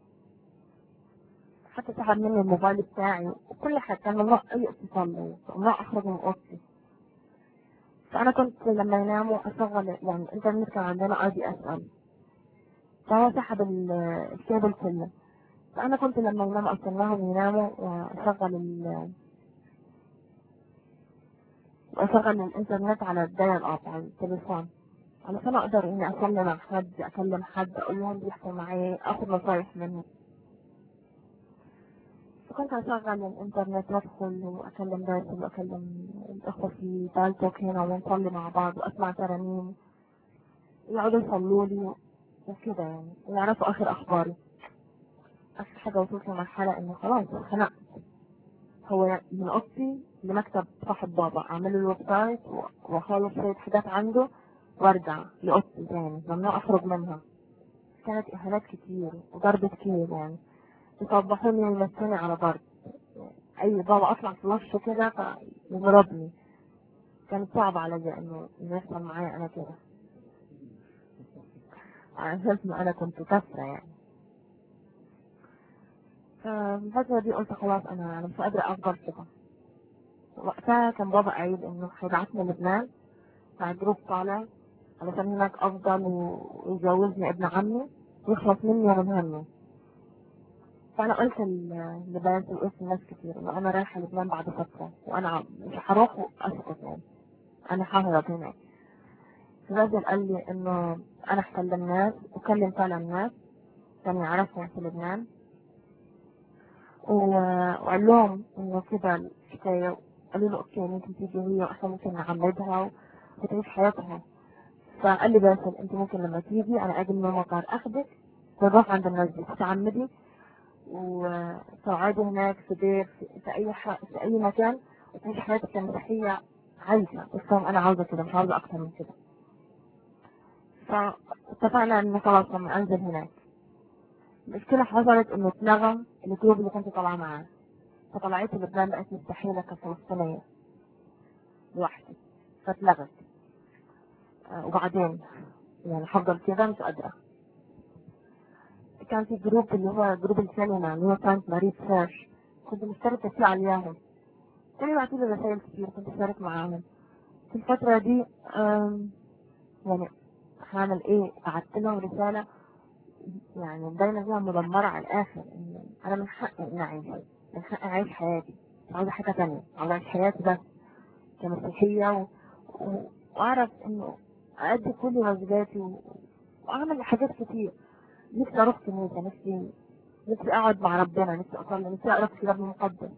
حتى سحب مني الموبايل بتاعي وكل حاجة كان ممنوع أي اتصال لي ممنوع أخرج من أوضتي فأنا كنت لما يناموا أشغل يعني الإنترنت كان عندنا أي دي إس إل فهو سحب ال- الكابل كله فأنا كنت لما يناموا أستناهم يناموا وأشغل ال وأشغل الإنترنت على الدايل أب على التليفون علشان أقدر إني أكلم مع حد أكلم حد أقول لهم بيحكوا معي أخذ نصايح منهم فكنت أشغل الإنترنت وأدخل وأكلم باسل وأكلم الأخوة في بالتوك هنا ونصلي مع بعض وأسمع ترانيم يقعدوا يصلوا لي وكده يعني ويعرفوا آخر أخباري آخر حاجة وصلت لمرحلة إنه خلاص اتخنقت هو من أوضتي لمكتب صاحب بابا أعمل له الويب سايت و- وأخلص شوية حاجات عنده وأرجع لأوضتي تاني ممنوع أخرج منها كانت إهانات كتير وضرب كتير يعني يصبحوني ويمسوني على ضرب اي بابا اطلع في وشه كده فيضربني كانت صعبة عليا انه انه يحصل معايا انا كده على اساس ان انا كنت كسرة يعني فالفترة دي قلت خلاص انا انا مش قادرة افضل كده وقتها كان بابا قايل انه هيبعتني لبنان مع جروب طالع علشان هناك افضل و- ويجوزني ابن عمي ويخلص مني ومن همي فانا قلت ل- لبنات وقلت لناس كتير انه انا رايحه لبنان بعد فتره وانا مش هروح واسكت يعني انا ههرب هناك الراجل قال لي انه انا اكلم ناس وكلم فعلا ناس كان يعرفهم في لبنان و- وقال لهم انه كده الحكاية قالوا له اوكي ممكن تيجي هي واحنا ممكن نعمدها وتعيش حياتها فقال لي باسل انت ممكن لما تيجي انا اجي من المطار اخدك ونروح عند الناس دي تتعمدي وتقعدي هناك في بيت في- في اي ح... في اي مكان وتعيشي حياتك كمسيحية عايشة بس هم انا عاوزة كده مش عاوزة اكتر من كده فاتفقنا ان خلاص لما انزل هناك المشكلة حصلت انه اتلغى الجروب اللي كنت طالعة معاه فطلعت لبنان بقت مستحيلة كفلسطينية لوحدي فاتلغت آه، وبعدين يعني حفضل كده مش قادرة كان في جروب اللي هو جروب الكلمة اللي هو كانت ماري سيرش كنت مشتركة فيه عليهم كانوا يبعتوا لي رسائل كتير كنت أشارك معاهم في الفترة دي آم، يعني هعمل ايه بعت لهم رسالة يعني دايما فيها مدمرة على الآخر إن أنا من حقي إني أعيش من حقي أعيش حياتي مش عاوزة حاجة تانية عاوزة أعيش حياتي بس كمسيحية و... و... وأعرف إنه أأدي كل واجباتي و... وأعمل حاجات كتير نفسي أروح كنيسة نفسي نفسي أقعد مع ربنا نفسي أصلي نفسي أقرأ في الكتاب المقدس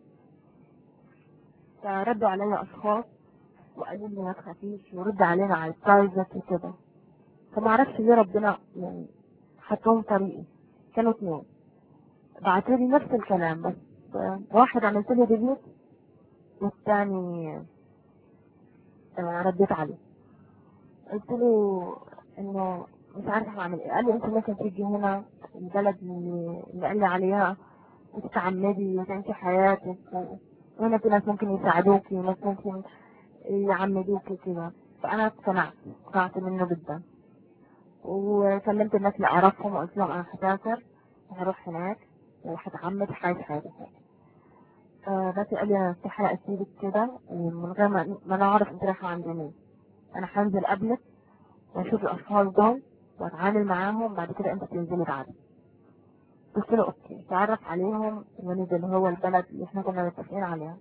فردوا عليا أشخاص وقالوا لي ما تخافيش ورد علينا على البرايفت وكده فما اعرفش ليه ربنا يعني حطهم طريقي كانوا اثنين بعتوا لي نفس الكلام بس آه، واحد عملت له ديليت والثاني آه، رديت عليه قلت له انه مش عارفه اعمل ايه قال لي انت ممكن تيجي هنا البلد اللي اللي قال لي عليها وتتعمدي وتعيشي حياتك و- وهنا في ناس ممكن يساعدوكي وناس ممكن يعمدوكي كده فانا اقتنعت اقتنعت منه جدا وكلمت الناس اللي اعرفهم وقلت لهم انا هسافر وهروح هناك وهتعمد حياة حياتي آه بس قال لي انا استحالة اسيبك كده ومن غير ما ما انا اعرف انت رايحة عند مين انا هنزل قبلك واشوف الاشخاص دول واتعامل معاهم بعد كده انت تنزلي بعدي قلت له اوكي تعرف عليهم ونزل هو البلد اللي احنا كنا متفقين عليها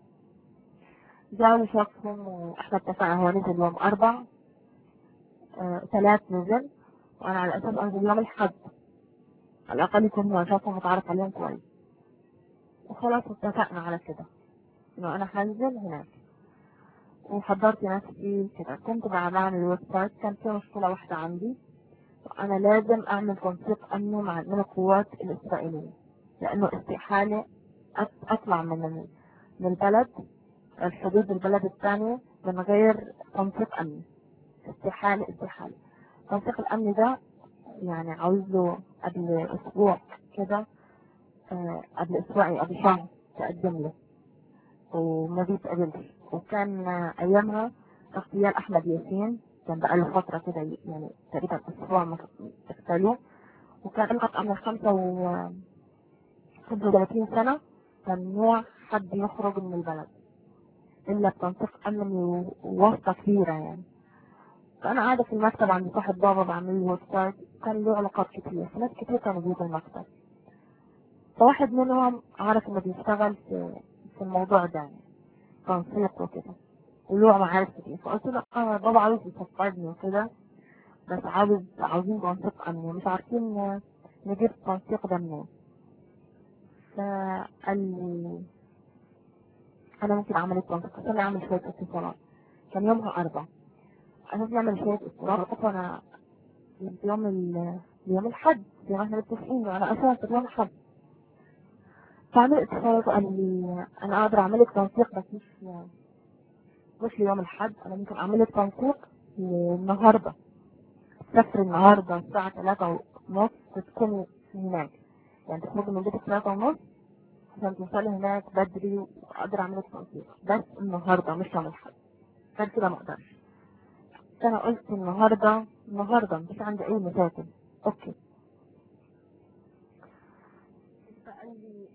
جاوا شافهم واحنا اتفقنا هو نزل يوم اربع آه، ثلاث نزل وانا على اساس انزل يوم الاحد على الاقل يكون هو شافهم وتعرف عليهم كويس وخلاص اتفقنا على كده انه انا هنزل هناك وحضرت نفسي كده كنت بقى بعمل الويب سايت كان في مشكلة واحدة عندي وأنا لازم أعمل تنسيق أمني مع من القوات الإسرائيلية لأنه استحالة أط- أطلع من ال- من البلد الحدود البلد الثانية من غير تنسيق أمني استحالة استحالة التنسيق الأمني ده يعني عاوز له قبل أسبوع كده آه، قبل أسبوع قبل شهر تقدم له وما بيتقبلش وكان آه، أيامها اغتيال أحمد ياسين كان بقى له فترة كده ي- يعني تقريبا أسبوع ما اغتالوه وكان القط من خمسة و خمسة وثلاثين سنة ممنوع حد يخرج من البلد إلا بتنسيق أمني وواسطة كبيرة يعني فأنا قاعدة في المكتب عند صاحب بابا بعمل له ويب سايت كان له علاقات كتير ناس كتير كانوا بيجوا المكتب فواحد منهم عارف إنه بيشتغل في في الموضوع ده يعني تنسيق وكده وله معارف كتير فقلت له اه بابا عاوز يسفرني وكده بس عاوز عاوزين تنسيق أمني مش عارفين نجيب التنسيق ده منين فقال لي أنا ممكن أعمل التنسيق بس أنا أعمل شوية اتصالات كان يومها أربع أنا نعمل شوية اتصالات أنا يوم ال يوم الحد زي ما احنا متفقين أنا أسافر يوم الحد فعمل اتصالات وقال لي أنا أقدر أعمل لك تنسيق بس مش مش ليوم الحد أنا ممكن أعمل لك تنسيق النهاردة سافر النهاردة الساعة ثلاثة ونص تكوني هناك يعني تخرجي من بيتك ثلاثة ونص عشان توصلي هناك بدري وأقدر أعمل لك تنسيق بس النهاردة مش يوم الحد غير كده ما أقدرش فأنا قلت النهاردة النهاردة مش عندي أي مشاكل أوكي فقال لي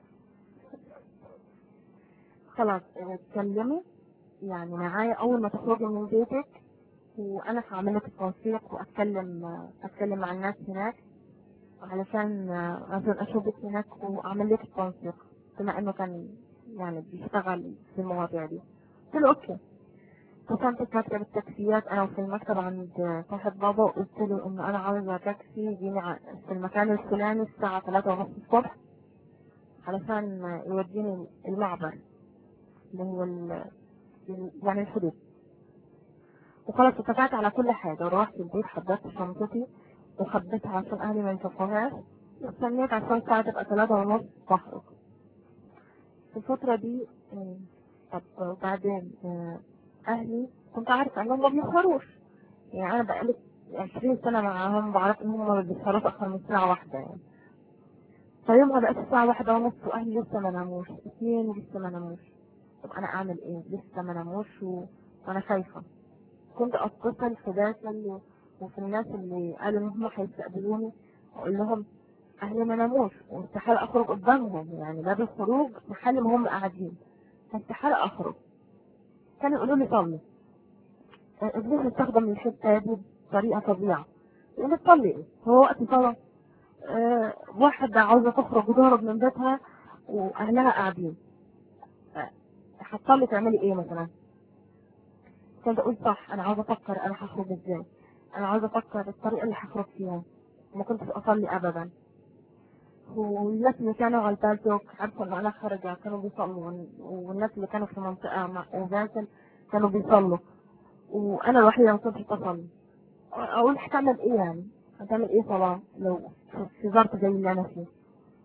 خلاص اه، اتكلمي يعني معايا أول ما تخرجي من بيتك وأنا هعمل لك التنسيق وأتكلم اه، أتكلم مع الناس هناك علشان اه، عشان أشوفك هناك وأعمل لك التنسيق بما إنه كان يعني بيشتغل في المواضيع دي قلت له أوكي اتصلت بمكتب التاكسيات انا وفي المكتب عند صاحب بابا وقلت له انه انا عاوزة تاكسي يجيني ع- في المكان الفلاني الساعة ثلاثة ونص الصبح علشان يوديني المعبر اللي هو ال... يعني الحدود وخلاص اتفقت على كل حاجة وروحت البيت حضرت شنطتي وخبيتها عشان أهلي ما يشوفوهاش واستنيت عشان الساعة تبقى ثلاثة ونص واخرج في الفترة دي آه، طب وبعدين آه، أهلي كنت عارفة إنهم ما بيسهروش يعني أنا بقالي عشرين سنة معاهم بعرف إن هم ما بيسهروش أكتر من ساعة واحدة يعني فيومها بقت الساعة واحدة ونص وأهلي لسه ما ناموش اثنين لسه ما ناموش طب أنا أعمل إيه لسه ما ناموش و... وأنا خايفة كنت أتصل في باسل و- وفي الناس اللي قالوا إن هم هيستقبلوني أقول لهم أهلي ما ناموش واستحالة أخرج قدامهم يعني باب الخروج محل ما هم قاعدين فاستحالة أخرج كانوا يقولوا لي صلي إبليس استخدم الحتة دي بطريقة فظيعة يقول لي تصلي إيه؟ هو وقت صلاة آه، واحدة عاوزة تخرج وتهرب من بيتها وأهلها قاعدين آه، هتصلي تعملي إيه مثلا؟ كنت أقول صح أنا عاوزة أفكر أنا هخرج إزاي أنا عاوزة أفكر الطريقة اللي هخرج فيها ما كنتش أصلي أبدا والناس اللي كانوا على البالتوك عارفة إن أنا خارجة كانوا بيصلوا وال- والناس اللي كانوا في المنطقة مع وباسل كانوا بيصلوا وأنا الوحيدة ما كنتش بصلي أقول هتعمل إيه يعني؟ هتعمل إيه صلاة لو في- في ظرف زي اللي أنا فيه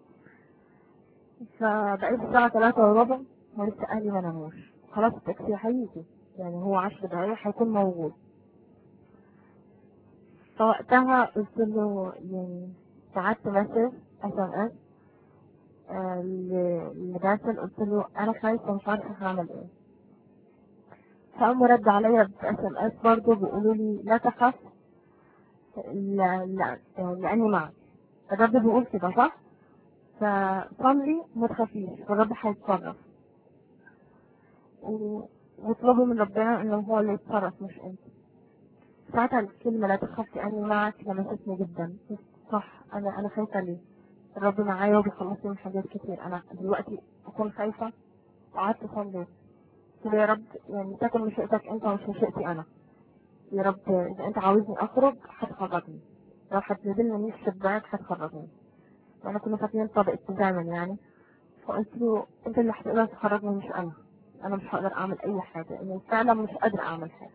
فبقيت الساعة ثلاثة وربع ولسه أهلي ما ناموش خلاص التاكسي هيجي يعني هو عشر دقايق هيكون موجود فوقتها قلت له يعني بعت مسج اس ام اس لباسل قلت له انا خايفة مش عارفة هعمل ايه فقام رد عليا باس ام اس برضه بيقولوا لي لا تخف لا لا لاني معك الرب بيقول كده صح؟ فصلي ما تخافيش والرب هيتصرف و- واطلبي من ربنا انه هو اللي يتصرف مش انت ساعتها الكلمة لا تخافي أني معك لمستني جدا صح أنا أنا خايفة ليه الرب معايا وبيخلصني من حاجات كتير أنا دلوقتي أكون خايفة وقعدت أصلي قلت له يا رب يعني تكن مشيئتك أنت ومش مشيئتي أنا يا رب إذا أنت عاوزني أخرج هتخرجني لو هتنزلني من الشباك هتخرجني وأنا كنا فاكرين طبق التزاما يعني فقلت له أنت اللي هتقدر تخرجني مش أنا أنا مش هقدر أعمل أي حاجة لأني فعلا مش قادرة أعمل حاجة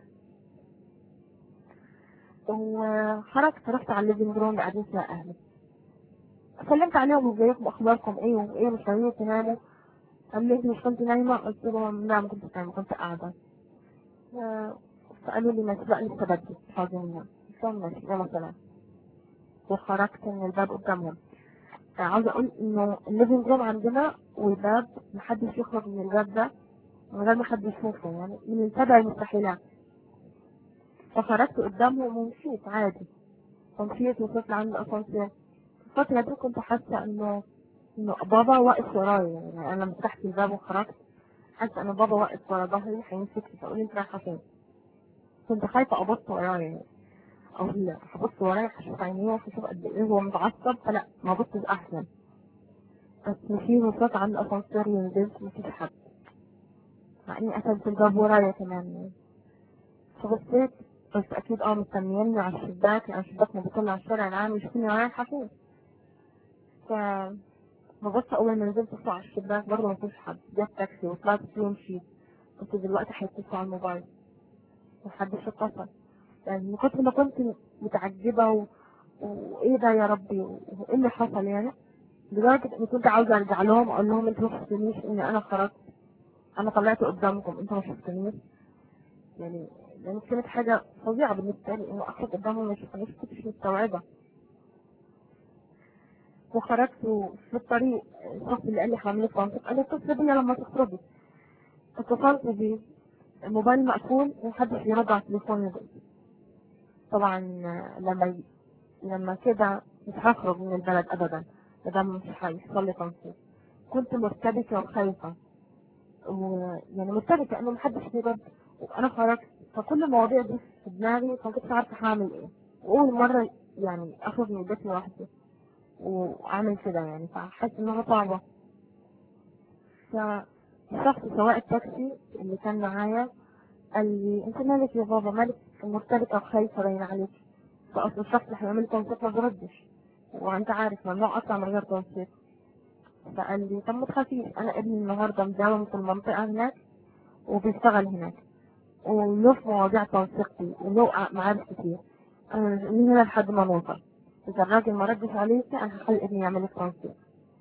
وخرجت رحت على الليفينج روم قاعدين فيها اهلي سلمت عليهم ازيكم اخباركم ايه وايه مش ناويين تناموا قال لي انت مش كنت نايمة قلت لهم لا ما كنتش نايمة كنت قاعدة ف- فقالوا لي ما تبقى لسه بدري مش عاوزين ننام قلت لهم ماشي يلا سلام وخرجت من الباب قدامهم عاوزة اقول انه الليفينج روم عندنا والباب محدش يخرج من الباب ده من غير ما حد يشوفه يعني من سبع المستحيلات فخرجت قدامهم ومشيت عادي ومشيت وصلت عند الأسانسير الفترة دي كنت حاسة إنه إنه بابا واقف ورايا يعني أنا لما فتحت الباب وخرجت حاسة إن بابا واقف ورا ظهري هيمسكني فأقول أنت رايحة فين؟ كنت خايفة أبص ورايا يعني أو لا هبص ورايا هشوف عينيه وهشوف قد إيه هو متعصب فلا ما أبصش أحسن بس مشيت وصلت عند الأسانسير ونزلت مفيش حد مع إني قفلت الباب ورايا كمان يعني فبصيت قلت أكيد اه مستنيني على الشباك يعني الشباك ما بيطلع على الشارع العام يشوفني رايحة فين ف ببص أول ما نزلت أطلع على الشباك برضه مفيش حد جت تاكسي وطلعت فيه ومشيت قلت دلوقتي هيتصلوا على الموبايل محدش اتصل يعني من كتر ما كنت متعجبة و... وإيه ده يا ربي وإيه اللي حصل يعني لدرجة إني كنت عاوزة أرجع لهم أقول لهم أنتوا ما شفتنيش إني أنا خرجت أنا طلعت قدامكم أنتوا ما شفتنيش يعني لأن كانت حاجة فظيعة بالنسبة لي إنه أخرج قدامهم ما يشوفنيش كنتش مستوعبة وخرجت وفي الطريق الشخص اللي قال لي هعمل لك منطق قال لي اتصل بيا لما تخرجي اتصلت بيه الموبايل مقفول ومحدش بيرد على التليفون ده طبعا لما ي- لما كده مش هخرج من البلد ابدا مادام مش هيحصل لي تنصيب كنت مرتبكة وخايفة ويعني مرتبكة انه محدش بيرد وانا خرجت فكل المواضيع دي في دماغي فما كنتش عارفة هعمل ايه واول مرة يعني اخرج من البيت لوحدي واعمل كده يعني فحاسة انها صعبة فالشخص سواق التاكسي اللي كان معايا قال لي انت مالك يا بابا مالك مرتبكة وخايفة باين عليك فاصل الشخص اللي هيعمل تنسيق ما بيردش وانت عارف ممنوع اطلع من غير تنسيق فقال لي طب ما تخافيش انا ابني النهارده مداوم في المنطقة هناك وبيشتغل هناك وله في مواضيع تنسيق دي وله معارف كتير انا من هنا لحد ما نوصل اذا الراجل ما ردش عليك انا هخلي ابني يعمل لك تنسيق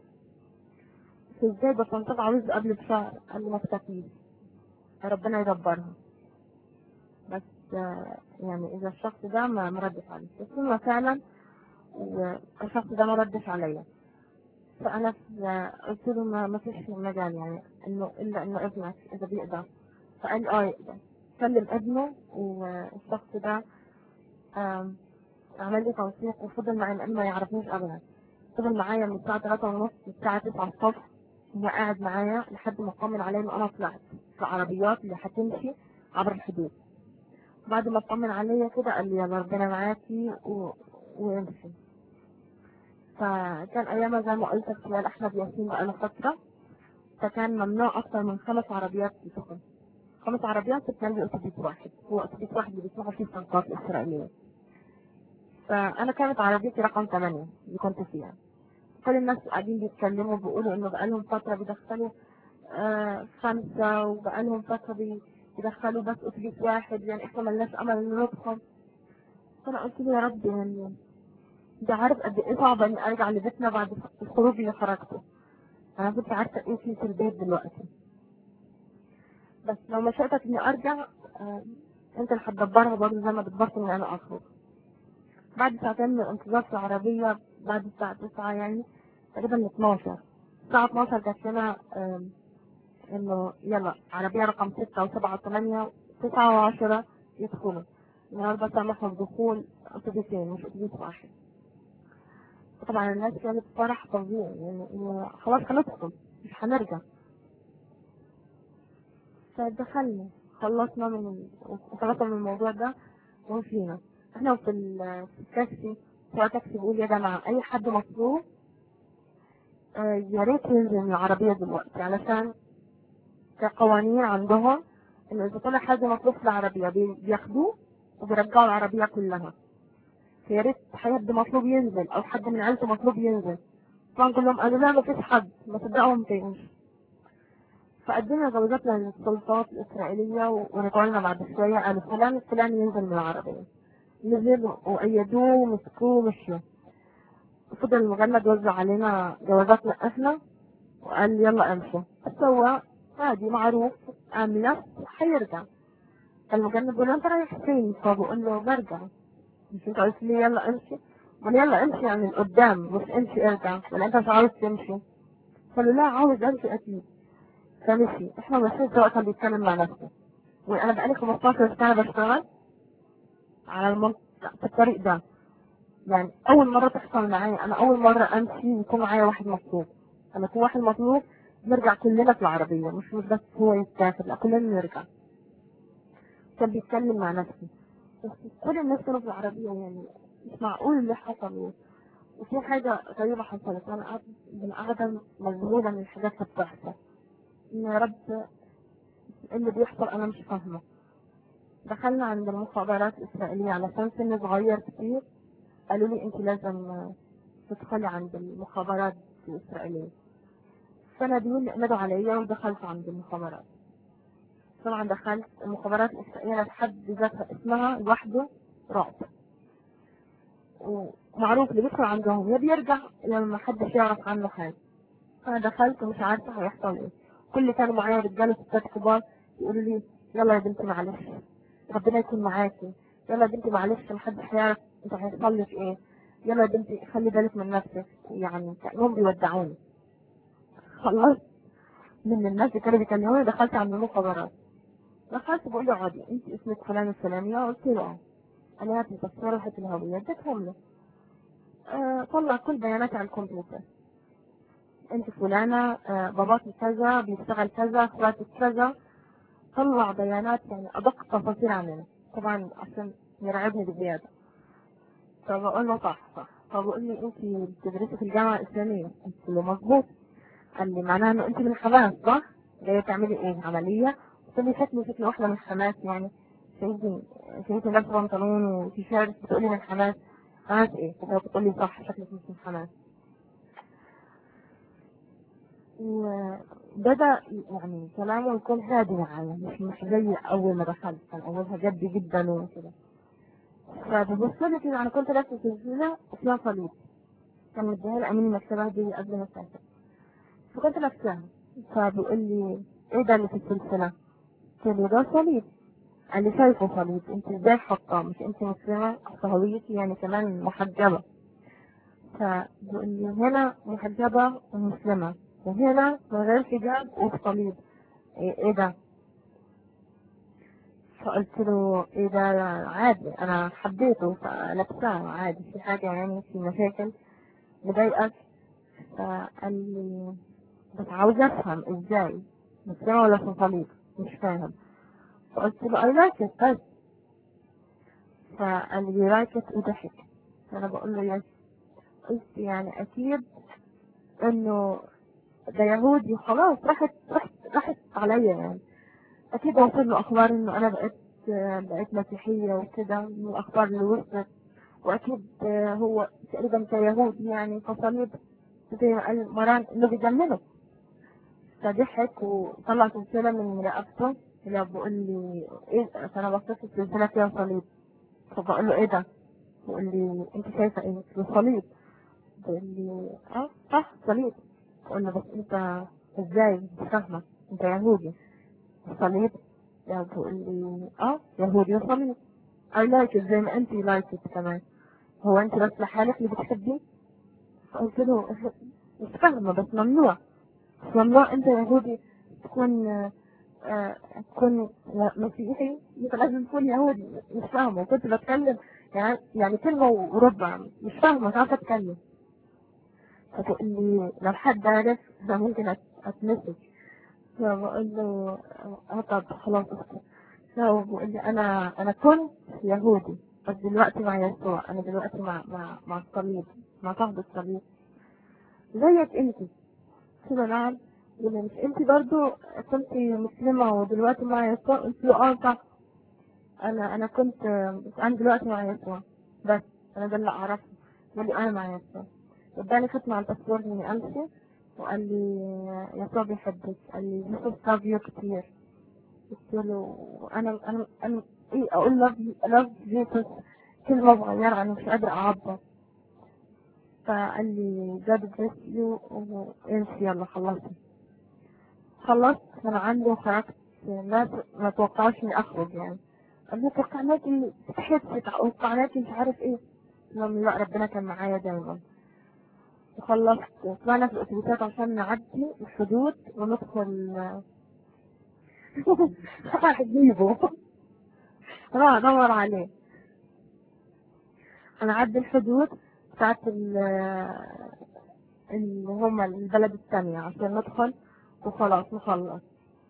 ازاي بس انت عاوز قبل بشهر قال لي ما تخافيش ربنا يدبرها بس آه، يعني اذا الشخص ده ما مردش عليه بس هو فعلا والشخص ده ما ردش عليا فانا في- قلت له ما ما فيش مجال يعني انه الا انه ابنك اذا بيقدر فقال اه يقدر كلم ابنه والشخص ده آم، عمل لي تنسيق وفضل معي لانه ما يعرفنيش ابدا فضل معايا من الساعة 3 ونص للساعة 9 الصبح هو قاعد معايا لحد ما اطمن عليه ان انا طلعت في العربيات اللي هتمشي عبر الحدود بعد ما اطمن عليا كده قال لي يلا ربنا معاكي و... وامشي فكان ايامها زي ما قلت اغتيال احمد ياسين بقاله فترة فكان ممنوع اكثر من خمس عربيات تدخل خمس عربيات بتنزل اتوبيس واحد هو اتوبيس واحد اللي بيسمعوا فيه الصنفات الاسرائيلية فانا كانت عربيتي رقم 8 اللي كنت فيها كل الناس قاعدين بيتكلموا بيقولوا انه بقالهم فترة بيدخلوا آه خمسة وبقالهم فترة بي- بيدخلوا بس اتوبيس واحد يعني احنا ملناش امل ان ندخل فانا قلت له يا رب يعني ده عارف قد ايه صعب اني ارجع لبيتنا بعد الخروج اللي خرجته انا كنت عارفة ايه في في البيت دلوقتي بس لو ما شئتك اني ارجع آه انت اللي هتدبرها برضه زي ما دبرت اني انا اخرج بعد ساعتين من الانتظار في العربية بعد الساعة 9 يعني تقريبا 12 الساعة 12 جات لنا آم، انه يلا عربية رقم 6 و7 و8 9 و10 يدخلوا النهارده سمحوا بدخول اتوبيسين مش اتوبيس واحد طبعا الناس كانت فرح فظيع يعني إنه خلاص هندخل مش هنرجع فدخلنا خلصنا من ال- خلصنا من الموضوع ده ومشينا احنا في ال- في التاكسي سواء تاكسي بيقول يا جماعة أي حد مطلوب آه، يا ريت ينزل من العربية دلوقتي علشان كقوانين عندهم إنه إذا طلع حد مطلوب في العربية بي- بياخدوه وبيرجعوا العربية كلها فيا ريت حد مطلوب ينزل أو حد من عيلته مطلوب ينزل طبعا كلهم قالوا لا مفيش حد ما صدقهم تاني فقدمنا جوازاتنا للسلطات الإسرائيلية و- ورجعنا بعد شوية قالوا فلان فلان ينزل من العربية نزل وأيدوه ومسكوه ومشوا فضل المجند وزع علينا جوازاتنا احنا وقال يلا امشوا بس هو عادي معروف املة هيرجع المجند بيقول له انت رايح فين فبقول له برجع مش انت قلت لي يلا امشي قال يلا امشي يعني لقدام مش امشي ارجع ولا انت مش عاوز تمشي قال له لا عاوز امشي اكيد فمشي احنا ماشيين سواء كان بيتكلم مع نفسه وانا بقالي 15 سنه بشتغل على المنطقه في الطريق ده يعني اول مرة تحصل معايا انا اول مرة امشي ويكون معايا واحد مطلوب لما يكون واحد مطلوب نرجع كلنا في العربية مش مش بس هو يسافر لا كلنا نرجع كان بيتكلم مع نفسه بس كل الناس كانوا في العربية يعني مش معقول اللي حصل وفي حاجة غريبة حصلت أنا قاعدة من قاعدة مذهولة من الحاجات اللي بتحصل إن يا رب إيه اللي بيحصل أنا مش فاهمة دخلنا عند المخابرات الإسرائيلية علشان سن صغير كتير قالوا لي انت لازم تدخلي عند المخابرات الإسرائيلية فأنا دول نادوا عليا ودخلت عند المخابرات طبعا دخلت المخابرات الإسرائيلية لحد ذاتها اسمها لوحده رعب ومعروف اللي بيدخل عندهم يا بيرجع يا ما حدش يعرف عنه حاجة أنا دخلت ومش عارفة هيحصل إيه كل اللي كانوا معايا رجالة ستات كبار يقولوا لي يلا يا بنتي معلش ربنا يكون معاكي يلا يا بنتي معلش محدش هيعرف انت هيحصل لك ايه يلا يا بنتي خلي بالك من نفسك يعني كانهم بيودعوني خلصت من الناس اللي كانوا بيكلموني دخلت عند المخابرات دخلت بقول له عادي انت اسمك فلان الفلانية قلت له اه انا هاتي تصوير وحدة الهوية اديتهم له آه طلع كل بياناتي على الكمبيوتر انت فلانة آه باباكي كذا بيشتغل كذا اخواتك كذا طلع بيانات يعني ادق تفاصيل عننا طبعا عشان يرعبني بزيادة فبقول له صح صح فبقول لي انت بتدرسي في الجامعة الإسلامية قلت له مظبوط قال لي معناها انه انت من حماس صح؟ جاية تعملي ايه عملية؟ تقولي شكلي شكلي واحدة من حماس يعني شايفني شايفني لابسة بنطلون وتيشيرت بتقولي من حماس حماس ايه؟ كده بتقولي صح شكلك مش من حماس وبدأ يعني كلامه يكون هادي معايا مش مش زي أول ما دخلت كان أولها جدي جدا وكده فببص لي كده أنا كنت لابسة سلسلة وفيها صليب كان مديها لي أمين المكتبة دي قبل ما أسافر فكنت لابساها فبيقول لي إيه ده اللي في السلسلة؟ قلت له ده صليب قال لي شايفه صليب انت ازاي حاطاه مش انت مسلمة اصل هويتي يعني كمان محجبة فبيقول لي هنا محجبة ومسلمة وهنا من غير حجاب وصليب ايه, ايه ده فقلت له ايه ده عادي انا حبيته فلبساه عادي في حاجة يعني في مشاكل مضايقك فقال لي بس عاوز افهم ازاي مسلمة ولا في صليب مش فاهم فقلت له I like it بس فقال لي like it وضحك فأنا بقول له يس قلت يعني أكيد إنه ده يهودي خلاص راحت راحت راحت عليا يعني أكيد وصل له أخبار إنه أنا بقيت بقيت مسيحية وكده من الأخبار اللي وصلت وأكيد هو تقريبا كيهودي يعني فصليب زي ما قال مران إنه بيجننه فضحك وطلع سلسلة من رقبته اللي بقول لي ايه فانا بصيت السلسله فيها صليب فبقول له ايه ده؟ بقول لي انت شايفه ايه؟ قلت له صليب بقول لي اه صح صليب بقول له بس انت ازاي مش فاهمه انت يهودي صليب يعني بقول لي اه يهودي وصليب I like it زي ما انت like it كمان هو انت بس لحالك اللي بتحبيه؟ قلت له مش فاهمه بس ممنوع ممنوع انت يهودي تكون آه، تكون مسيحي يبقى لازم تكون يهودي مش فاهمة كنت بتكلم يعني يعني كلمة وربع مش فاهمة مش عارفة اتكلم فتقول لي لو حد عرف ده ممكن أت- اتمسك فبقول له اه طب خلاص اسكت فبقول لي انا انا كنت يهودي بس دلوقتي مع يسوع انا دلوقتي مع مع مع الصليب مع صاحب الصليب زيك انت قلت له نعم يقول لي مش انت برضو كنت مسلمة ودلوقتي مع يسوع قلت له اه صح انا انا كنت بس انا دلوقتي مع يسوع بس انا ده اللي اعرفه يقول لي انا مع يسوع اداني ختم على الباسبور اني امشي وقال لي يسوع بيحبك قال لي يوسف لاف يو كتير قلت له انا انا انا ايه اقول لاف لاف يوسف كلمة صغيرة انا مش قادرة اعبر فقال لي God bless you وامشي يلا خلصت خلصت من عنده وخرجت ما ما توقعش اني اخرج يعني قال لي توقعناكي تحسي توقعناكي مش عارف ايه قلت لهم لا ربنا كان معايا دايما وخلصت طلعنا في الاتوبيسات عشان نعدي الحدود وندخل راح اجيبه راح ادور عليه انا عدي الحدود بتاعت ال- اللي هما البلد التانية عشان ندخل وخلاص نخلص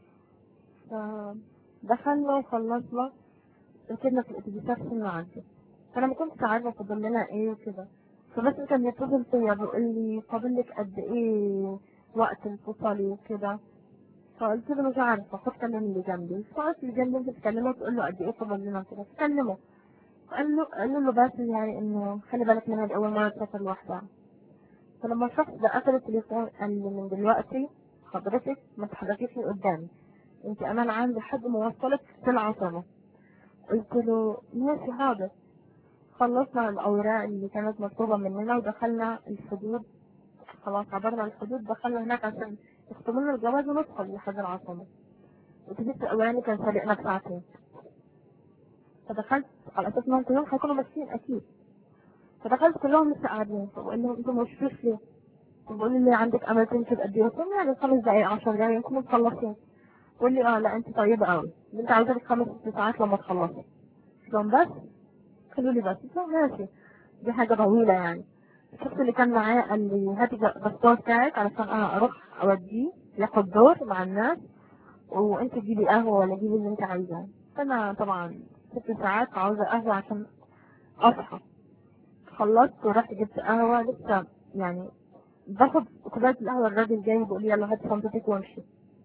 فدخلنا وخلصنا ركبنا في الاتوبيسات عشان نعدي فانا ما كنتش عارفه فاضل لنا ايه وكده فبس كان يتصل فيا بيقول لي فاضل لك قد ايه وقت انفصالي وكده فقلت له مش عارفه خد كلم اللي جنبي فقلت اللي جنبي انت تكلمه تقول له قد ايه فاضل لنا كده تكلمه قال له قال له بس يعني انه خلي بالك منها دي اول مره تسافر لوحدها فلما الشخص ده قفل التليفون قال لي من دلوقتي حضرتك ما تحركيش من قدامي انت امان عام لحد ما اوصلك في العاصمه قلت له ماشي حاضر خلصنا الأوراق اللي كانت مطلوبة مننا ودخلنا الحدود خلاص عبرنا الحدود دخلنا هناك عشان يختموا لنا الجواز وندخل لحد العاصمة الأتوبيس الأولاني كان سابقنا بساعتين فدخلت على أساس إنهم كلهم هيكونوا ماشيين أكيد فدخلت كلهم لسه قاعدين فبقول لهم أنتوا مش ليه؟ بقول لي عندك أمل تمشي بقد إيه؟ قلت لهم يعني خمس دقايق عشر دقايق يكونوا مخلصين بقول لي اه لا انت طيبة قوي انت عايزة لك خمس ست ساعات لما تخلصي قلت لهم بس قالوا لي بس قلت لهم ماشي دي حاجة طويلة يعني الشخص اللي كان معايا قال لي هاتي الباسبور بتاعك علشان انا اروح اوديه ياخد دور مع الناس وانت تجيبي قهوة ولا جيبي اللي انت عايزاه فانا طبعا ست ساعات عاوزة قهوة عشان اصحى خلصت ورحت جبت قهوة لسه يعني باخد كوباية القهوة الراجل جاي بيقول لي يلا هات شنطتك وامشي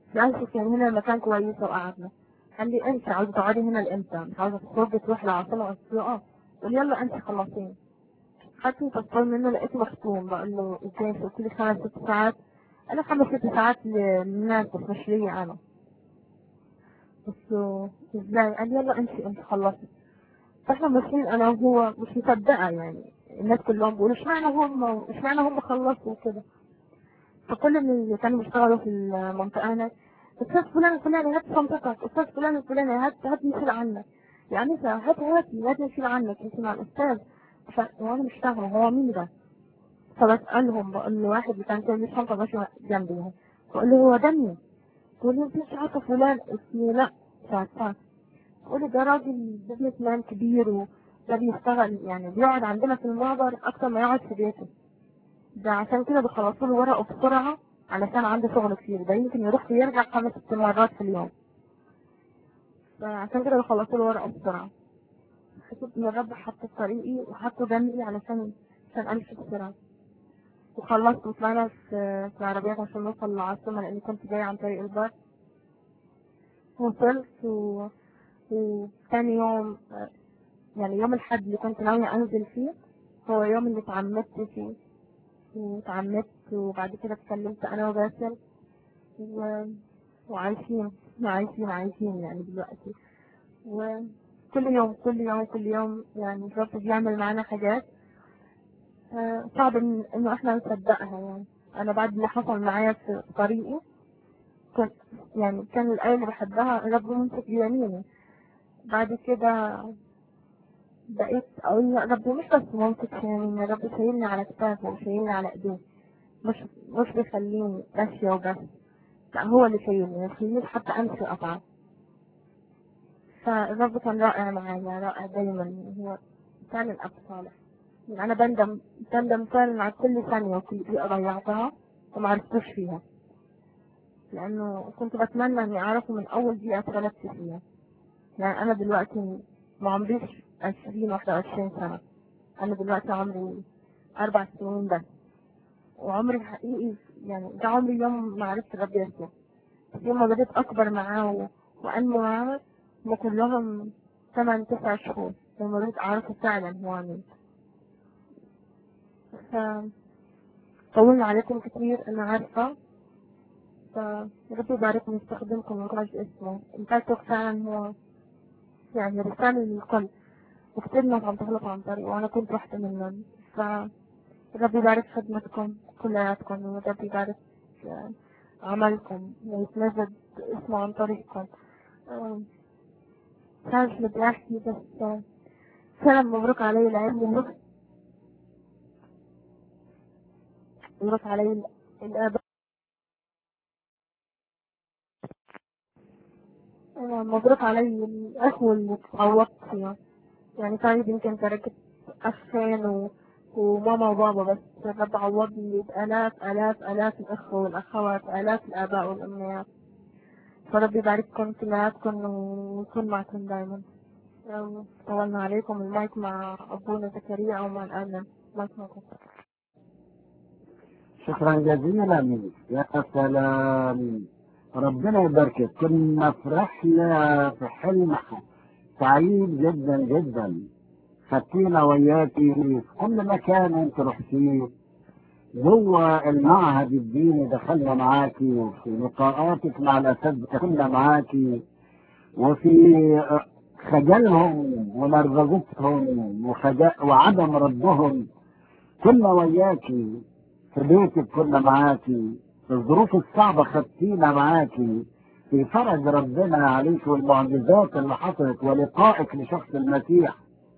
جالسة يعني هنا المكان كويس وقعدنا قال لي انت عاوزة تقعدي هنا لامتى مش عاوزة تخرجي تروحي العاصمة قلت له اه قال لي يلا انت خلصين خدت الباسبور منه لقيته مختوم بقول له ازاي قلت لي خمس ست ساعات قال لي خمس ست ساعات للناس بس مش ليا انا قلت له ازاي قال لي يلا انت انت خلصي فاحنا ماشيين انا وهو مش مصدقه يعني الناس كلهم بيقولوا اشمعنى هم اشمعنى هم خلصوا وكده فكل اللي كانوا بيشتغلوا في المنطقه هناك استاذ فلان الفلاني هات شنطتك استاذ فلان الفلاني هات هات نشيل عنك يا انسه هات هاتي هات نشيل عنك انت مع الاستاذ ف- وانا مش فاهمه هو مين ده فبسالهم بقول له واحد اللي كان شايل الشنطه ماشي جنبي اهو بقول له هو ده مين؟ تقول لي انت مش عارفه فلان قلت له لا مش عارفه تقول لي ده راجل بزنس مان كبير وده بيشتغل يعني بيقعد عندنا في المعبر اكتر ما يقعد في بيته ده عشان كده بيخلصوا له ورقه بسرعه علشان عنده شغل كتير ده يمكن يروح ويرجع خمس ست مرات في اليوم فعشان كده بيخلصوا له ورقه بسرعه حسيت ان الرب حط في طريقي وحطه جنبي علشان عشان امشي بسرعه وخلصت وطلعنا في في العربيات عشان نوصل للعاصمة لأني كنت جاية عن طريق البر وصلت و... وتاني يوم آه، يعني يوم الحد اللي كنت ناوية أنزل فيه هو يوم اللي اتعمدت فيه واتعمدت وبعد كده اتكلمت أنا وباسل و... وعايشين عايشين عايشين يعني دلوقتي وكل يوم كل يوم كل يوم يعني الرب بيعمل معانا حاجات آه، صعب إن إنه إحنا نصدقها يعني أنا بعد اللي حصل معايا في طريقي كنت يعني كان الآية اللي بحبها الرب ممسك بيميني بعد كده بقيت أقول يا رب مش بس ممسك بيميني يا رب شايلني على كتافه وشايلني على إيديه مش مش بيخليني ماشية وبس لا هو اللي شايلني يخليني حتى أمشي أطعم فالرب كان رائع معايا رائع دايما هو كان الأب صالح يعني أنا بندم بندم فعلا على كل ثانية وكل دقيقة ضيعتها وما عرفتوش فيها لأنه كنت بتمنى إني أعرفه من أول دقيقة اتولدت فيها يعني أنا دلوقتي ما عمريش عشرين واحدة وعشرين سنة أنا دلوقتي عمري أربع سنين بس وعمري حقيقي يعني ده عمري يوم ما عرفت الرب يسوع بس يوم ما بديت أكبر معاه و- وأنمو معاه هم كلهم ثمان تسع شهور لما بديت أعرفه فعلا هو مين ف طولنا عليكم كتير أنا عارفة فربي يبارككم ويستخدمكم ويرج اسمه الفاتوك فعلا هو يعني رسالة للكل وكتير ناس عم تغلط عن طريقه وأنا كنت واحدة منهم فربي يبارك خدمتكم كلياتكم وربي يبارك آه، عملكم ويتمجد اسمه عن طريقكم آه، مش عارف اللي بدي أحكي بس آه، سلام مبروك علي العيد مبروك مبروك علي الآباء آه، مبروك علي الأخوة اللي تعوضت فيها يعني طيب يمكن تركت أخين و... وماما وبابا بس الرب عوضني بآلاف آلاف آلاف الأخوة والأخوات آلاف الآباء والأمنيات فرب يبارككم كلياتكم ويكون معكم دايما آه، طولنا عليكم المايك مع أبونا زكريا أو مع الآن مايك معكم شكرا جزيلا يا سلام ربنا يباركك كنا في رحلة في حلم سعيد جدا جدا خدتينا وياكي في كل مكان انت رحتيه جوه المعهد الديني دخلنا معاكي وفي لقاءاتك مع الاساتذه كنا معاكي وفي خجلهم ونرفزتهم وخجل وعدم ردهم كنا وياكي في بيتك كنا معاكي في الظروف الصعبة خدتينا معاكي في فرج ربنا عليك والمعجزات اللي حصلت ولقائك لشخص المسيح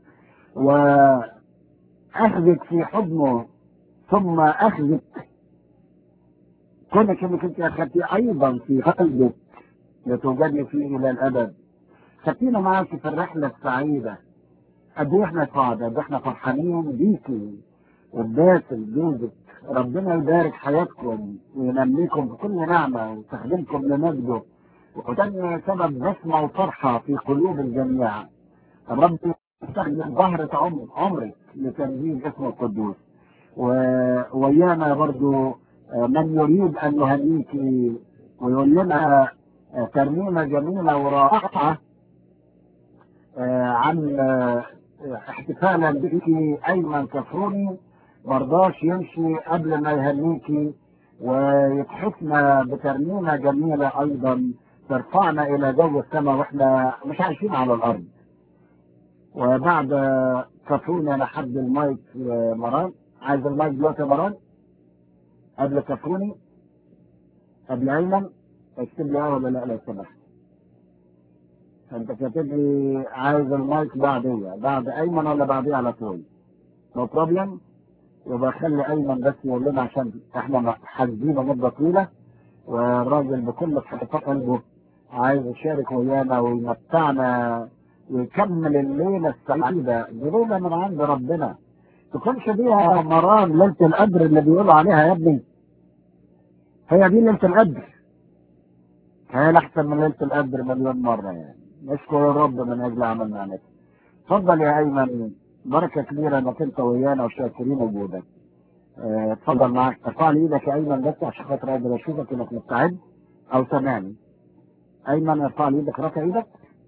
وأخذك في حضنه ثم أخذك كونك انك انت اخذتي ايضا في قلبك لتوجدي فيه الى الابد خدتينا معاك في الرحله السعيده قد ايه احنا سعداء قد احنا فرحانين بيكي وباسل جوزك ربنا يبارك حياتكم وينميكم بكل نعمه ويستخدمكم لمجده وتكون سبب بسمه وفرحه في قلوب الجميع الرب يستخدم ظهرة عمر عمرك لتنزيل اسمه القدوس و- ويانا برضو آه، من يريد ان يهنيك ويقول لنا آه، ترنيمة جميلة ورائعة آه، عن آه، احتفالا بك أيمن كفروني مرضاش يمشي قبل ما يهنيكي ويتحفنا بترنيمة جميلة أيضا ترفعنا إلى جو السماء وإحنا مش عايشين على الأرض وبعد كفروني أنا حد المايك آه، مران عايز المايك دلوقتي يا مران قبل كفروني قبل أيمن اكتب لي اه ولا لا لو سمحت انت كاتب لي عايز المايك بعديه بعد ايمن ولا بعديه على طول نو بروبلم يبقى خلي ايمن بس يقول لنا عشان احنا حاجزينه مده طويله والراجل بكل فتح قلبه عايز يشارك ويانا ويمتعنا ويكمل الليله السعيده دي ليله من عند ربنا تكونش بيها مران ليله القدر اللي بيقولوا عليها يا ابني هي دي ليله القدر هي احسن من ليله القدر مليون مره يعني نشكر الرب من اجل عمل نعمته اتفضل يا ايمن بركه كبيره انك انت ويانا وشاكرين وجودك اه، اتفضل معاك ارفع لي ايدك يا ايمن بس عشان خاطر اقدر اشوفك انك مستعد او سامعني ايمن ارفع لي ايدك رافع ايدك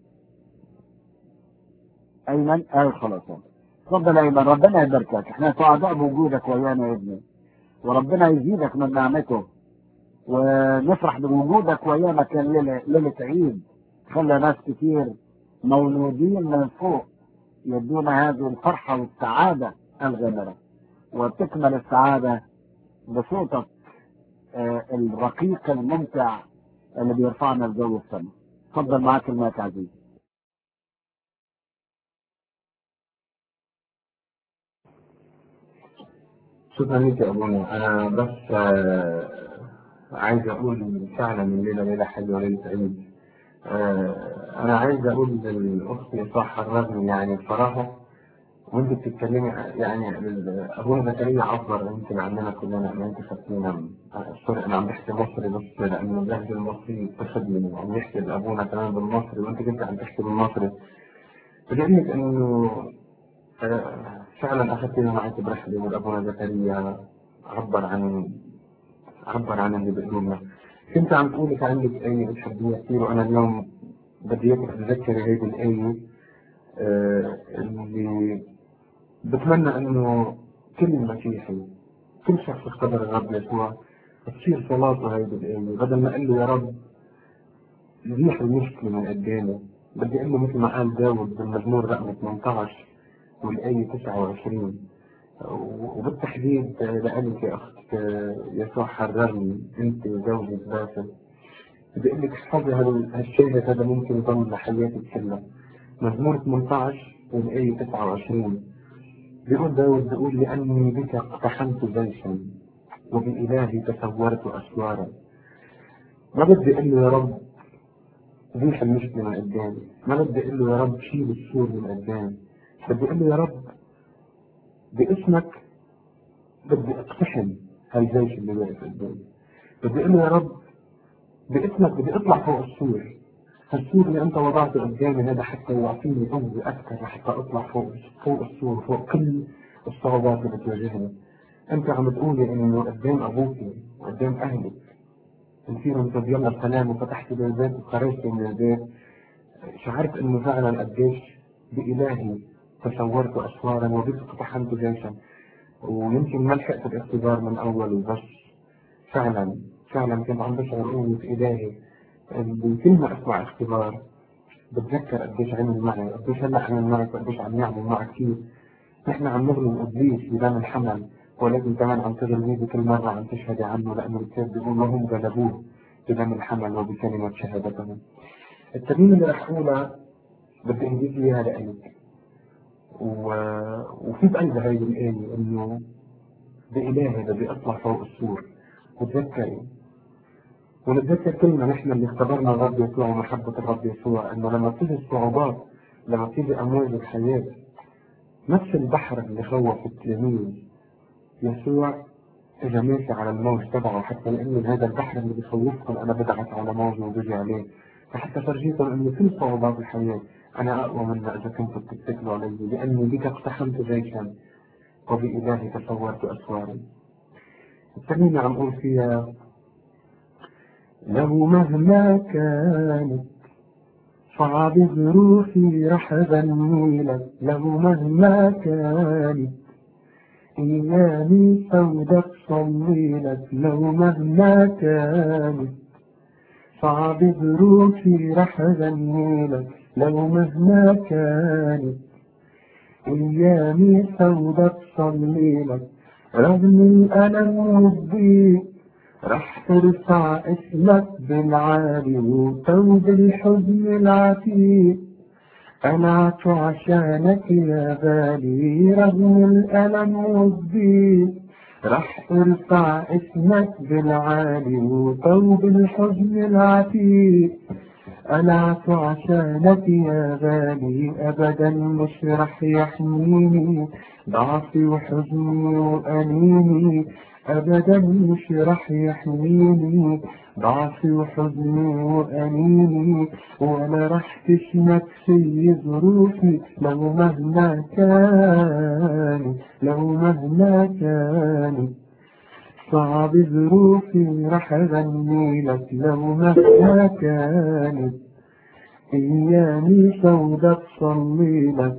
ايمن ايوه خلاص اتفضل يا ايمن ربنا يباركك احنا سعداء بوجودك ويانا يا ابني وربنا يزيدك من نعمته ونفرح بوجودك ويانا كان ليلة, ليلة عيد خلى ناس كتير مولودين من فوق يدونا هذه الفرحة والسعادة الغامرة وتكمل السعادة بصوتك آه، الرقيق الممتع اللي بيرفعنا لجو السماء اتفضل معاك المايك عزيز شكرا لك يا ابونا انا بس آه، عايز اقول فعلا الليله ليله حلوه ليله عيد آه، انا عايز اقول للاخت صح الرجل يعني بصراحه وانت بتتكلمي يعني ال- ابونا زكريا عبر يمكن عننا كلنا ما انت خدتينا سوري انا عم بحكي مصري بس لانه اللهجه المصري بتخدمني عم يحكي لابونا كمان بالمصري وانت كنت عم تحكي بالمصري بدي اقول لك انه آه، فعلا اخذتنا معك برحله وابونا زكريا عبر عن عبر عن اللي بيقولنا كنت عم تقولي كان عندك آية بتحبيها كثير وأنا اليوم بدي إياك تتذكري هيدي الآية آه، اللي بتمنى إنه كل مسيحي كل شخص اختبر الرب يسوع تصير صلاته هيدي الآية بدل ما أقول له يا رب زيح المشكلة من قدامي بدي أقول له مثل ما قال داود بالمزمور رقم 18 والآية 29 وبالتحديد لأنك يا أخت يسوع حررني أنت وزوجك باسل بدي أقول لك احفظي هال- هالشيء هذا ممكن يضل لحياتك كلها مزمور 18 والآية 29 بيقول داود بيقول لأني بك اقتحمت جيشا وبإلهي تصورت أسوارا ما بدي أقول له يا رب زيح المشكلة من قدامي ما بدي أقول له يا رب شيل السور من قدامي بدي أقول له يا رب باسمك بدي اقتحم هالجيش اللي واقف قدامي بدي اقول له يا رب باسمك بدي اطلع فوق السور هالسور اللي انت وضعته قدامي هذا حتى يعطيني قوة اكثر لحتى اطلع فوق فوق السور فوق كل الصعوبات اللي بتواجهني انت عم تقولي انه قدام ابوك وقدام اهلك كثيرا تبين السلام وفتحت بيبات وخرجت من البيت شعرت انه فعلا قديش بإلهي تصورت أسوارا وبك اقتحمت جيشا ويمكن ما لحقت الاختبار من أول بس فعلا فعلا كنت عم بشعر قوة إلهي اللي كل ما أسمع اختبار بتذكر قديش عمل معي قديش هلا عمل معي وقديش عم يعمل معي كثير نحن عم نغلب إبليس بدم الحمل ولكن كمان عم تغلبيه بكل مرة عم تشهدي عنه لأنه الكتاب بيقول وهم غلبوه بدم الحمل وبكلمة شهادتهم الترنيمة اللي رح أقولها بدي أنجز إياها لإلك و... وفي بقلب هاي الآية إنه بإلهي بدي أطلع فوق السور وتذكري ونتذكر كلنا نحن اللي اختبرنا الرب يسوع ومحبة الرب يسوع إنه لما تيجي الصعوبات لما تيجي أمواج الحياة نفس البحر اللي خوف التلاميذ يسوع اجى ماشي على الموج تبعه حتى لانه هذا البحر اللي بيخوفكم انا بدعت على موج وبجي عليه فحتى فرجيكم انه كل صعوبات الحياه انا اقوى منها اذا كنتم تتكلوا علي لاني بك اقتحمت جيشا وبالهي تصورت اسوارا الترنيمه عم اقول فيها لو مهما كانت صعب ظروفي رح أغنيلك لو مهما كانت أيامي سودة تصليلك لو مهما كانت صعب ظروفي رح أغنيلك لو مهما كانت أيامي سودة تصليلك رغم الألم والضيق رح ترفع اسمك بالعالي وتوب الحزن العتيق قلعت عشانك يا غالي رغم الألم والضيق رح ارفع اسمك بالعالي وتوب الحزن العتيق قلعت عشانك يا غالي أبدا مش رح يحميني ضعفي وحزني وأنيني أبدا مش رح يحميني ضعفي وحزني وأنيني ولا رح تشمت في ظروفي لو مهما كان لو مهما كان صعب ظروفي رح أغني لك لو مهما كانت أيامي سودة تصلي لك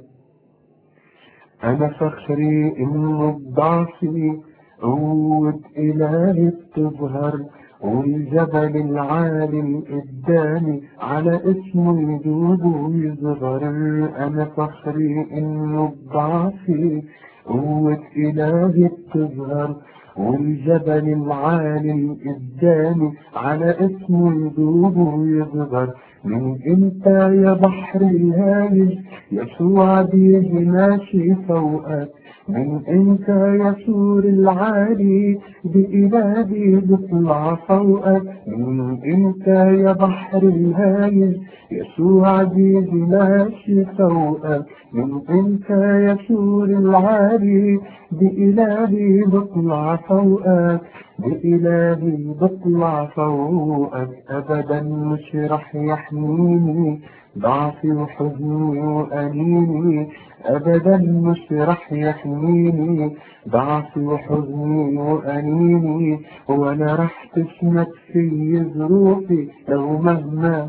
أنا فخري إنه بضعفي قوة إلهي بتظهر والجبل العالي قدامي على اسمه يدوب ويصغر أنا فخري إنه بضعفي قوة إلهي بتظهر والجبل العالي قدامي على اسمه يدوب ويصغر من امتى يا بحر الهايج يسوع بيجي ماشي فوقك من امتى يا سور العالي بإلهي بيطلع فوقك من امتى يا بحر الهايج يسوع بيجي ماشي فوقك من امتى يا سور العالي بإلهي بطلع فوقك بإلهي بطلع فوقك أبدا مش رح يحميني ضعفي وحزني وأنيني أبدا مش رح يحميني ضعفي وحزني وأنيني ولا رح تشمت في ظروفي لو مهما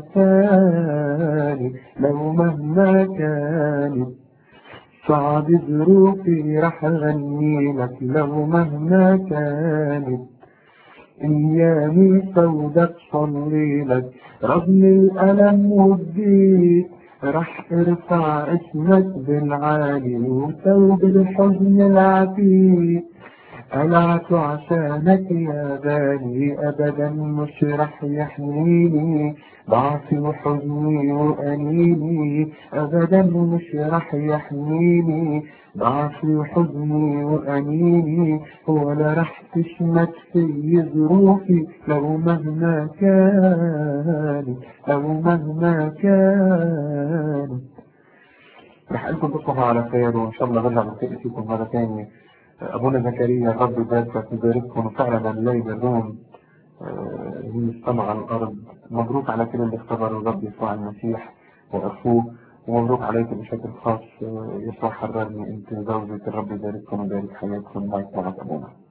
كانت لو مهما كانت صعب ظروفي رح أغني لك لو مهما كانت أيامي سودة تصلي لك رغم الألم والضيق رح ارفع اسمك بالعالي وثوب الحزن العتيق قلعت عشانك يا غالي أبدا مش رح يحميني ضعفي وحزني وأنيني أبدا مش رح يحميني ضعفي وحزني وأنيني ولا رح تشمت في ظروفي لو مهما كان لو مهما كان نحقلكم تصبحوا على خير وإن شاء الله نرجع نلتقي فيكم مرة ثانية أبونا زكريا رب يباركك ويبارككم وفعلا الليل الروم آه، هي السماء على الأرض مبروك على كل اللي اختبروا الرب يسوع المسيح وأخوه ومبروك عليك بشكل خاص آه، يسوع حررني أنت زوجة الرب يبارككم ويبارك حياتكم معك مع أبونا